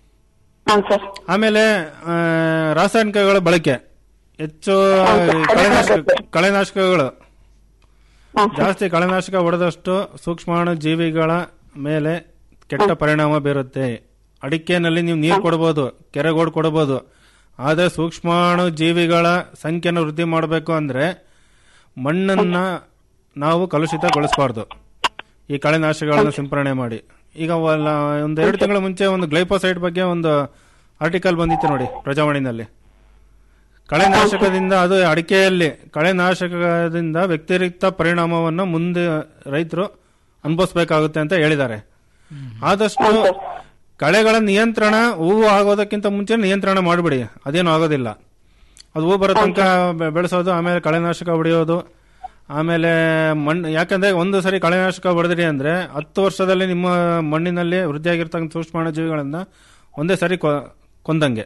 ಆಮೇಲೆ ಆ, ರಾಸಾಯನಿಕಗಳ ಬಳಕೆ ಹೆಚ್ಚು ಕಳೆನಾಶಕ ಕಳೆನಾಶಕಗಳು ಜಾಸ್ತಿ ಕಳೆನಾಶಕ ಹೊಡೆದಷ್ಟು ಸೂಕ್ಷ್ಮಾಣು ಜೀವಿಗಳ ಮೇಲೆ ಕೆಟ್ಟ ಪರಿಣಾಮ ಬೀರುತ್ತೆ ಅಡಿಕೆನಲ್ಲಿ ನೀವು ನೀರು ಕೊಡಬಹುದು ಕೆರೆಗೋಡು ಕೊಡಬಹುದು ಆದರೆ ಸೂಕ್ಷ್ಮಾಣು ಜೀವಿಗಳ ಸಂಖ್ಯೆನ ವೃದ್ಧಿ ಮಾಡಬೇಕು ಅಂದ್ರೆ ಮಣ್ಣನ್ನ ನಾವು ಕಲುಷಿತಗೊಳಿಸಬಾರ್ದು ಈ ಕಳೆನಾಶಕಗಳನ್ನ ಸಿಂಪರಣೆ ಮಾಡಿ ಈಗ ಒಂದು ಎರಡು ತಿಂಗಳ ಮುಂಚೆ ಒಂದು ಗ್ಲೈಪೋಸೈಡ್ ಬಗ್ಗೆ ಒಂದು ಆರ್ಟಿಕಲ್ ಬಂದಿತ್ತು ನೋಡಿ ಪ್ರಜಾವಾಣಿನಲ್ಲಿ ಕಳೆನಾಶಕದಿಂದ ಅದು ಅಡಿಕೆಯಲ್ಲಿ ಕಳೆನಾಶಕದಿಂದ ವ್ಯತಿರಿಕ್ತ ಪರಿಣಾಮವನ್ನು ಮುಂದೆ ರೈತರು ಅನುಭವಿಸಬೇಕಾಗುತ್ತೆ ಅಂತ ಹೇಳಿದ್ದಾರೆ ಆದಷ್ಟು ಕಳೆಗಳ ನಿಯಂತ್ರಣ ಹೂವು ಆಗೋದಕ್ಕಿಂತ ಮುಂಚೆ ನಿಯಂತ್ರಣ ಮಾಡಿಬಿಡಿ ಅದೇನು ಆಗೋದಿಲ್ಲ ಅದು ಹೂ ಬರೋ ತನಕ ಬೆ- ಬೆಳೆಸೋದು ಆಮೇಲೆ ಕಳೆನಾಶಕ ಹೊಡೆಯೋದು ಆಮೇಲೆ ಮಣ್ಣು ಯಾಕಂದ್ರೆ ಒಂದು ಸರಿ ಕಳೆನಾಶಕ ಹೊಡೆದ್ರಿ ಅಂದ್ರೆ ಹತ್ತು ವರ್ಷದಲ್ಲಿ ನಿಮ್ಮ ಮಣ್ಣಿನಲ್ಲಿ ವೃದ್ಧಿಯಾಗಿರ್ತಕ್ಕಂಥ ಸೂಕ್ಷ್ಮಾಣು ಜೀವಿಗಳನ್ನ ಒಂದೇ ಸರಿ ಕೊ- ಕೊಂದಂಗೆ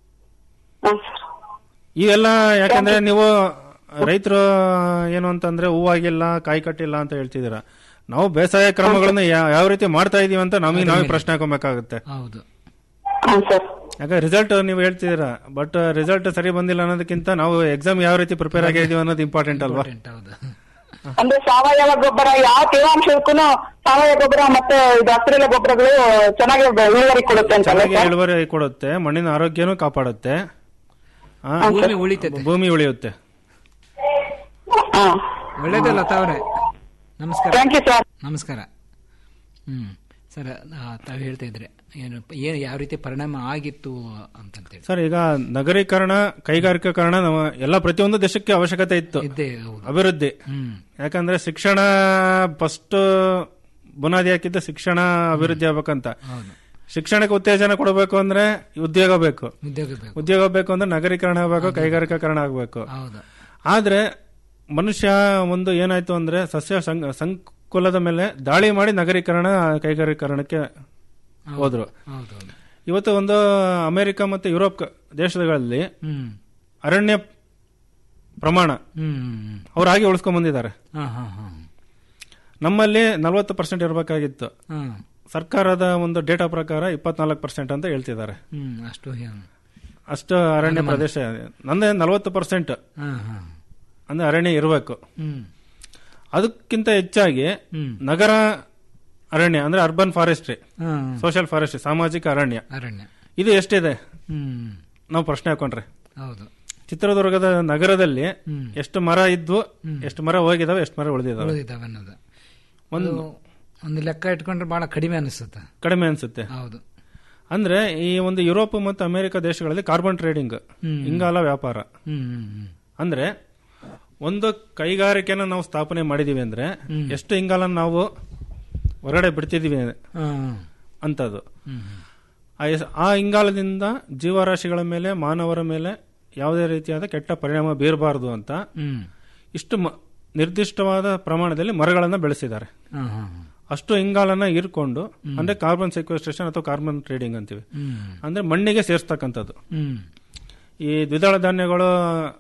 ಇವೆಲ್ಲ ಯಾಕಂದ್ರೆ ನೀವು ರೈತರು ಏನು ಅಂತಂದ್ರೆ ಹೂವಾಗಿಲ್ಲ ಕಾಯಿ ಕಟ್ಟಿಲ್ಲ ಅಂತ ಹೇಳ್ತಿದ್ದೀರಾ ನಾವು ಬೇಸಾಯ ಕ್ರಮಗಳನ್ನ ಯಾ- ಯಾವ ರೀತಿ ಮಾಡ್ತಾ ಇದೀವಿ ಅಂತ ನಮಗೆ ನಾವೇ ಪ್ರಶ್ನೆ ಹಾಕೋಬೇಕಾಗುತ್ತೆ ಹೌದು ಯಾಕಂದ್ರೆ ರಿಸಲ್ಟ್ ನೀವು ಹೇಳ್ತಿದ್ದೀರಾ ಬಟ್ ರಿಸಲ್ಟ್ ಸರಿ ಬಂದಿಲ್ಲ ಅನ್ನೋದಕ್ಕಿಂತ ನಾವು ಎಕ್ಸಾಮ್ ಯಾವ ರೀತಿ ಪ್ರಿಪೇರ್ ಆಗಿದೀವಿ ಅನ್ನೋದು ಇಂಪಾರ್ಟೆಂಟ್ ಅಲ್ವಾ ಅಂದ್ರೆ ಸಾವಯವ ಗೊಬ್ಬರ ಯಾವ ತೇವಾಂಶಕ್ಕೂ ಸಾವಯವ ಗೊಬ್ಬರ ಮತ್ತೆ ಇದು ಹಸಿರೆಲೆ ಗೊಬ್ಬರಗಳು ಚೆನ್ನಾಗಿ ಇಳುವರಿ ಕೊಡುತ್ತೆ ಅಂತ ಚೆನ್ನಾಗಿ ಇಳುವರಿ ಕೊಡುತ್ತೆ ಮಣ್ಣಿನ ಆರೋಗ್ಯನೂ ಕಾಪಾಡುತ್ತೆ ಆ, ಭೂಮಿ ಉಳಿತದೆ. ಭೂಮಿ ಉಳಿಯುತ್ತೆ ಒಳ್ಳೇದಲ್ಲ ತಾವ್ರೆ ನಮಸ್ಕಾರ ಥ್ಯಾಂಕ್ ಯು ಸರ್ ನಮಸ್ಕಾರ ಹ್ಮ್ ಸರ್ ತಾವು ಹೇಳ್ತಾ ಇದ್ರೆ ಏನು ಏನು ಯಾವ ರೀತಿ ಪರಿಣಾಮ ಆಗಿತ್ತು ಅಂತಂತೇಳಿ ಸರ್ ಈಗ ನಗರೀಕರಣ ಕೈಗಾರಿಕೀಕರಣ ನಮ್ಮ ಎಲ್ಲ ಪ್ರತಿಯೊಂದು ದೇಶಕ್ಕೆ ಅವಶ್ಯಕತೆ ಇತ್ತು ಇದ್ದೇ ಹೌದು. ಅಭಿವೃದ್ಧಿ ಹ್ಮ್. ಯಾಕಂದ್ರೆ ಶಿಕ್ಷಣ ಫಸ್ಟ್ ಬುನಾದಿ ಹಾಕಿದ್ದು ಶಿಕ್ಷಣ ಅಭಿವೃದ್ಧಿ ಆಗ್ಬೇಕಂತ ಶಿಕ್ಷಣಕ್ಕೆ ಉತ್ತೇಜನ ಕೊಡಬೇಕು ಅಂದ್ರೆ ಉದ್ಯೋಗ ಬೇಕು ಉದ್ಯೋಗ ಬೇಕು ಉದ್ಯೋಗ ಬೇಕು ಅಂದ್ರೆ ನಗರೀಕರಣ ಆಗಬೇಕು ಕೈಗಾರಿಕೀಕರಣ ಆಗಬೇಕು ಹೌದು ಆದ್ರೆ ಮನುಷ್ಯ ಒಂದು ಏನಾಯ್ತು ಅಂದ್ರೆ ಸಸ್ಯ ಸಂಕ್- ಸಂಕುಲದ ಮೇಲೆ ದಾಳಿ ಮಾಡಿ ನಗರೀಕರಣ ಕೈಗಾರಿಕರಣಕ್ಕೆ ಹೋದ್ರು ಹೌದೌದು ಇವತ್ತು ಒಂದು ಅಮೆರಿಕ ಮತ್ತು ಯುರೋಪ್ ಕ- ದೇಶಗಳಲ್ಲಿ ಹ್ಮ್ ಅರಣ್ಯ ಪ್ರಮಾಣ ಹ್ಮ್ ಹ್ಮ್ ಅವ್ರು ಹಾಗೆ ಉಳಿಸ್ಕೊಂಡ್ ಬಂದಿದ್ದಾರೆ ಹಾ ಹಾ ಹಾ ನಮ್ಮಲ್ಲಿ ನಲವತ್ತು ಪರ್ಸೆಂಟ್ ಇರಬೇಕಾಗಿತ್ತು ಹಾ ಸರ್ಕಾರದ ಒಂದು ಡೇಟಾ ಪ್ರಕಾರ ಇಪ್ಪತ್ನಾಲ್ಕು ಪರ್ಸೆಂಟ್ ಅಂತ ಹೇಳ್ತಿದ್ದಾರೆ ಹ್ಮ್ ಅಷ್ಟು ಹೇ- ಅಷ್ಟು ಅರಣ್ಯ ಪ್ರದೇಶ ಇದೆ. ನಂದೇ ನಲವತ್ತು ಪರ್ಸೆಂಟ್ ಹಾ ಹಾ ಅಂದ್ರೆ ಅರಣ್ಯ ಇರಬೇಕು ಹ್ಮ್ ಅದಕ್ಕಿಂತ ಹೆಚ್ಚಾಗಿ ನಗರ ಅರಣ್ಯ ಅಂದ್ರೆ ಅರ್ಬನ್ ಫಾರೆಸ್ಟ್ರಿ ಹಾ. ಸೋಷಿಯಲ್ ಫಾರೆಸ್ಟ್ರಿ ಸಾಮಾಜಿಕ ಅರಣ್ಯ ಅರಣ್ಯ ಇದು ಎಷ್ಟಿದೆ ಹ್ಮ್ ನಾವು ಪ್ರಶ್ನೆ ಹಾಕೊಂಡ್ರೆ ಹೌದು ಚಿತ್ರದುರ್ಗದ ನಗರದಲ್ಲಿ ಹ್ಮ್. ಎಷ್ಟು ಮರ ಇದ್ವು ಎಷ್ಟು ಮರ ಹೋಗಿದಾವೆ ಎಷ್ಟು ಮರ ಉಳಿದಿದಾವೆ ಉಳಿದಿದ್ದಾವೆ ಅನ್ನೋದು ಒಂದು ಅದು ಒಂದು ಲೆಕ್ಕ ಇಟ್ಕೊಂಡ್ರೆ ಬಹಳ ಕಡಿಮೆ ಅನಿಸುತ್ತೆ ಕಡಿಮೆ ಅನ್ಸುತ್ತೆ ಹೌದು ಅಂದ್ರೆ ಈ ಒಂದು ಯುರೋಪ್ ಮತ್ತು ಅಮೆರಿಕ ದೇಶಗಳಲ್ಲಿ ಕಾರ್ಬನ್ ಟ್ರೇಡಿಂಗ್ ಹ್ಮ್. ಇಂಗಾಲ ವ್ಯಾಪಾರ ಹ್ಮ್ ಹ್ಮ್ ಹ್ಮ್ ಅಂದ್ರೆ ಒಂದು ಕೈಗಾರಿಕೆನ ನಾವು ಸ್ಥಾಪನೆ ಮಾಡಿದೀವಿ ಅಂದ್ರೆ ಹ್ಮ್. ಎಷ್ಟು ಇಂಗಾಲ ನಾವು ಹೊರಗಡೆ ಬಿಡ್ತಿದೀವಿ ಹಾ. ಅಂತದ್ದು ಹ್ಮ್. ಆ ಎಸ್- ಆ ಇಂಗಾಲದಿಂದ ಜೀವರಾಶಿಗಳ ಮೇಲೆ ಮಾನವರ ಮೇಲೆ ಯಾವುದೇ ರೀತಿಯಾದ ಕೆಟ್ಟ ಪರಿಣಾಮ ಬೀರಬಾರದು ಅಂತ ಹ್ಮ್. ಇಷ್ಟು ಮ- ನಿರ್ದಿಷ್ಟವಾದ ಪ್ರಮಾಣದಲ್ಲಿ ಮರಗಳನ್ನ ಬೆಳೆಸಿದ್ದಾರೆ ಹಾ, ಹಾ, ಅಷ್ಟು ಇಂಗಾಲನ ಹೀರ್ಕೊಂಡು ಅಂದ್ರೆ ಕಾರ್ಬನ್ ಸೆಕ್ವೆಸ್ಟ್ರೇಷನ್ ಅಥವಾ ಕಾರ್ಬನ್ ಟ್ರೇಡಿಂಗ್ ಅಂತೀವಿ ಹ್ಮ್. ಅಂದ್ರೆ ಮಣ್ಣಿಗೆ ಸೇರಿಸ್ತಕ್ಕಂಥದ್ದು ಹ್ಮ್. ಈ ದ್ವಿದಳ ಧಾನ್ಯಗಳು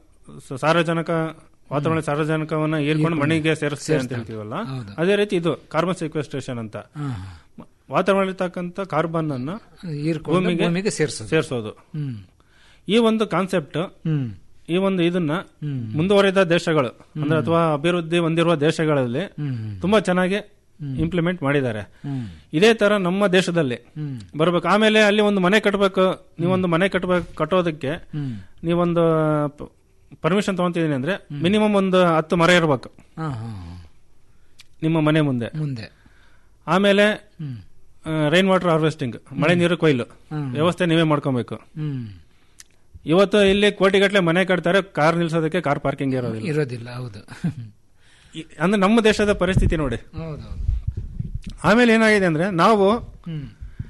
ಸ- ಸಾರಜನಕ ವಾತಾವರಣ ಸಾರಜನಕವನ್ನ ಹೀರ್ಕೊಂಡು ಮಣ್ಣಿಗೆ ಸೇರಿಸ್ತೇವೆ ಅಂತ ಸೇರಿಸ್ತವೆ. ಹೇಳ್ತೀವಲ್ಲ ಹೌದು. ಅದೇ ರೀತಿ ಇದು ಕಾರ್ಬನ್ ಸೆಕ್ವೆಸ್ಟ್ರೇಷನ್ ಅಂತ ಹಾ, ವಾತಾವರಣದಲ್ಲಿರ್ತಕ್ಕಂಥ ಕಾರ್ಬನ್ ಅನ್ನ ಹೀರ್ಕೊಂಡು ಭೂಮಿಗೆ ಸೇರ್ಸೋದು. ಸೇರಿಸೋದು ಹ್ಮ್. ಈ ಒಂದು ಕಾನ್ಸೆಪ್ಟ್ ಹ್ಮ್. ಈ ಒಂದು ಇದನ್ನ ಹ್ಮ್. ಮುಂದುವರಿದ ದೇಶಗಳು ಅಂದ್ರೆ ಅಥವಾ ಅಭಿವೃದ್ಧಿ ಹೊಂದಿರುವ ದೇಶಗಳಲ್ಲಿ ಹ್ಮ್. ತುಂಬಾ ಚೆನ್ನಾಗಿ ಇಂಪ್ಲಿಮೆಂಟ್ ಮಾಡಿದ್ದಾರೆ ಹ್ಮ್. ಇದೇ ತರ ನಮ್ಮ ದೇಶದಲ್ಲಿ ಹ್ಮ್. ಬರ್ಬೇಕು ಆಮೇಲೆ ಅಲ್ಲಿ ಒಂದು ಮನೆ ಕಟ್ಟಬೇಕು ನೀವೊಂದು ಮನೆ ಕಟ್ಟಬೇಕು ಕಟ್ಟೋದಕ್ಕೆ ಹ್ಮ್. ನೀವೊಂದು ಪರ್ಮಿಷನ್ ತಗೊಂತಿದೀನಿ ಅಂದ್ರೆ ಮಿನಿಮಮ್ ಒಂದು ಹತ್ತು ಮರ ಇರಬೇಕು ಹಾ, ಹಾ, ಹಾ. ನಿಮ್ಮ ಮನೆ ಮುಂದೆ ಮುಂದೆ ಆಮೇಲೆ ಹ್ಮ್. ರೈನ್ ವಾಟರ್ ಹಾರ್ವೆಸ್ಟಿಂಗ್ ಮಳೆ ನೀರು ಕೊಯ್ಲು ಹ್ಮ್. ವ್ಯವಸ್ಥೆ ನೀವೇ ಮಾಡ್ಕೊಬೇಕು ಹ್ಮ್. ಇವತ್ತು ಇಲ್ಲಿ ಕೋಟಿಗಟ್ಟಲೆ ಮನೆ ಕಟ್ತಾರೆ ಕಾರ್ ನಿಲ್ಸೋದಕ್ಕೆ ಕಾರ್ ಪಾರ್ಕಿಂಗ್ ಇರೋದಿಲ್ಲ ಇರೋದಿಲ್ಲ ಹೌದು ಈ- ಅಂದ್ರೆ ನಮ್ಮ ದೇಶದ ಪರಿಸ್ಥಿತಿ ನೋಡಿ ಹೌದೌದು ಆಮೇಲೆ ಏನಾಗಿದೆ ಅಂದ್ರೆ ನಾವು ಹ್ಮ್.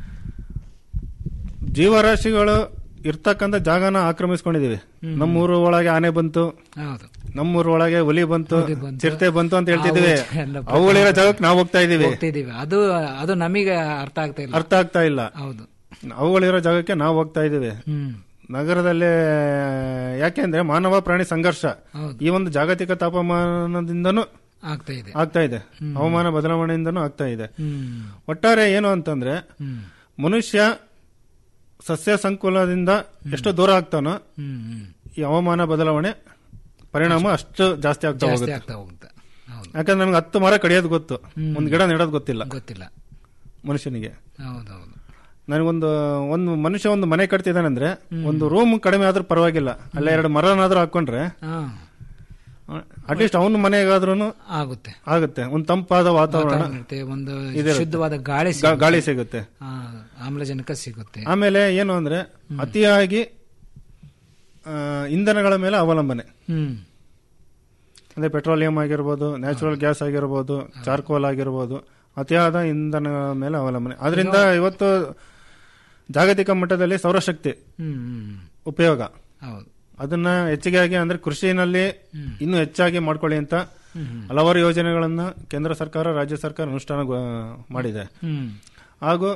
ಜೀವರಾಶಿಗಳು ಇರ್ತಕ್ಕಂಥ ಜಾಗನ ಆಕ್ರಮಿಸ್ಕೊಂಡಿದೀವಿ ನಮ್ಮೂರು ಒಳಗೆ ಆನೆ ಬಂತು ಹೌದು ನಮ್ಮೂರ ಒಳಗೆ ಹುಲಿ ಬಂತು ಹುಲಿ ಬಂತು. ಚಿರತೆ ಬಂತು ಅಂತ ಹೇಳ್ತಿದೀವಿ ಹೌದು, ಎಲ್ಲ ಅವುಗಳಿರೋ ಜಾಗಕ್ಕೆ ನಾವು ಹೋಗ್ತಾ ಇದೀವಿ ಹೋಗ್ತಿದೀವಿ ಅದು ಅದು ನಮಗೆ ಅರ್ಥ ಆಗ್ತಾ ಇಲ್ಲ ಅರ್ಥ ಆಗ್ತಾ ಇಲ್ಲ ಹೌದು ಅವುಗಳಿರೋ ಜಾಗಕ್ಕೆ ನಾವು ಹೋಗ್ತಾ ಇದೀವಿ ಹ್ಮ್ ನಗರದಲ್ಲಿ ಯಾಕೆಂದ್ರೆ ಮಾನವ ಪ್ರಾಣಿ ಸಂಘರ್ಷ ಹೌದು. ಈ ಒಂದು ಜಾಗತಿಕ ತಾಪಮಾನದಿಂದನೂ ಆಗ್ತಾ ಇದೆ ಆಗ್ತಾ ಇದೆ ಹವಾಮಾನ ಬದಲಾವಣೆಯಿಂದನೂ ಆಗ್ತಾ ಇದೆ ಹ್ಮ್ ಒಟ್ಟಾರೆ ಏನು ಅಂತಂದ್ರೆ ಹ್ಮ್ ಮನುಷ್ಯ ಸಸ್ಯ ಸಂಕುಲದಿಂದ ಎಷ್ಟು ದೂರ ಆಗ್ತಾನೋ ಹ್ಮ್ ಹ್ಮ್ ಈ ಹವಾಮಾನ ಬದಲಾವಣೆ ಪರಿಣಾಮ ಅಷ್ಟು ಜಾಸ್ತಿ ಆಗ್ತಾ ಜಾಸ್ತಿ ಹೋಗುತ್ತೆ ಆಗ್ತಾ ಹೋಗುತ್ತೆ ಹೌದು ಯಾಕಂದ್ರೆ ನಮ್ಗೆ ಹತ್ತು ಮರ ಕಡಿಯೋದು ಗೊತ್ತು ಹ್ಮ್. ಒಂದು ಗಿಡ ನೆಡೋದು ಗೊತ್ತಿಲ್ಲ ಗೊತ್ತಿಲ್ಲ ಮನುಷ್ಯನಿಗೆ ಹೌದೌದು ನನಗೊಂದು ಒಂದು ಮನುಷ್ಯ ಒಂದು ಮನೆ ಕಟ್ತಿದ್ದಾನಂದ್ರೆ ಒಂದು ರೂಮ್ ಕಡಿಮೆ ಆದ್ರೂ ಪರವಾಗಿಲ್ಲ ಅಲ್ಲ ಎರಡು ಮರನಾದ್ರೂ ಹಾಕೊಂಡ್ರೆ ಹಾ ಅಟ್ಲೀಸ್ಟ್ ಅವನ ಮನೆಗಾದ್ರೂ ಆಗುತ್ತೆ ಆಗುತ್ತೆ ಒಂದು ತಂಪಾದ ವಾತಾವರಣ ವಾತಾವರಣ ಇರುತ್ತೆ, ಒಂದು ಇದಿರುತ್ತೆ. ಶುದ್ಧವಾದ ಗಾಳಿ ಗಾ- ಸಿಗುತ್ತೆ. ಗಾಳಿ ಸಿಗುತ್ತೆ ಆ, ಆಮ್ಲಜನಕ ಸಿಗುತ್ತೆ ಆಮೇಲೆ ಏನು ಅಂದ್ರೆ ಅತಿಯಾಗಿ ಆ, ಇಂಧನಗಳ ಮೇಲೆ ಅವಲಂಬನೆ ಹ್ಮ್ ಅಂದ್ರೆ ಪೆಟ್ರೋಲಿಯಂ ಆಗಿರ್ಬೋದು ನ್ಯಾಚುರಲ್ ಗ್ಯಾಸ್ ಆಗಿರ್ಬೋದು ಚಾರ್ಕೋಲ್ ಆಗಿರ್ಬೋದು ಅತಿಯಾದ ಇಂಧನಗಳ ಮೇಲೆ ಅವಲಂಬನೆ ಅದರಿಂದ ಇವತ್ತು ಜಾಗತಿಕ ಮಟ್ಟದಲ್ಲಿ ಸೌರಶಕ್ತಿ ಹ್ಮ್ ಹ್ಮ್ ಉಪಯೋಗ ಹೌದು ಅದನ್ನ ಹೆಚ್ಚಿಗೆ ಅಂದ್ರೆ ಕೃಷಿನಲ್ಲಿ ಇನ್ನೂ ಹೆಚ್ಚಾಗಿ ಮಾಡ್ಕೊಳ್ಳಿ ಅಂತ ಹಲವಾರು ಯೋಜನೆಗಳನ್ನ ಕೇಂದ್ರ ಸರ್ಕಾರ ರಾಜ್ಯ ಸರ್ಕಾರ ಅನುಷ್ಠಾನ ಮಾಡಿದೆ ಹ್ಮ್ ಹಾಗೂ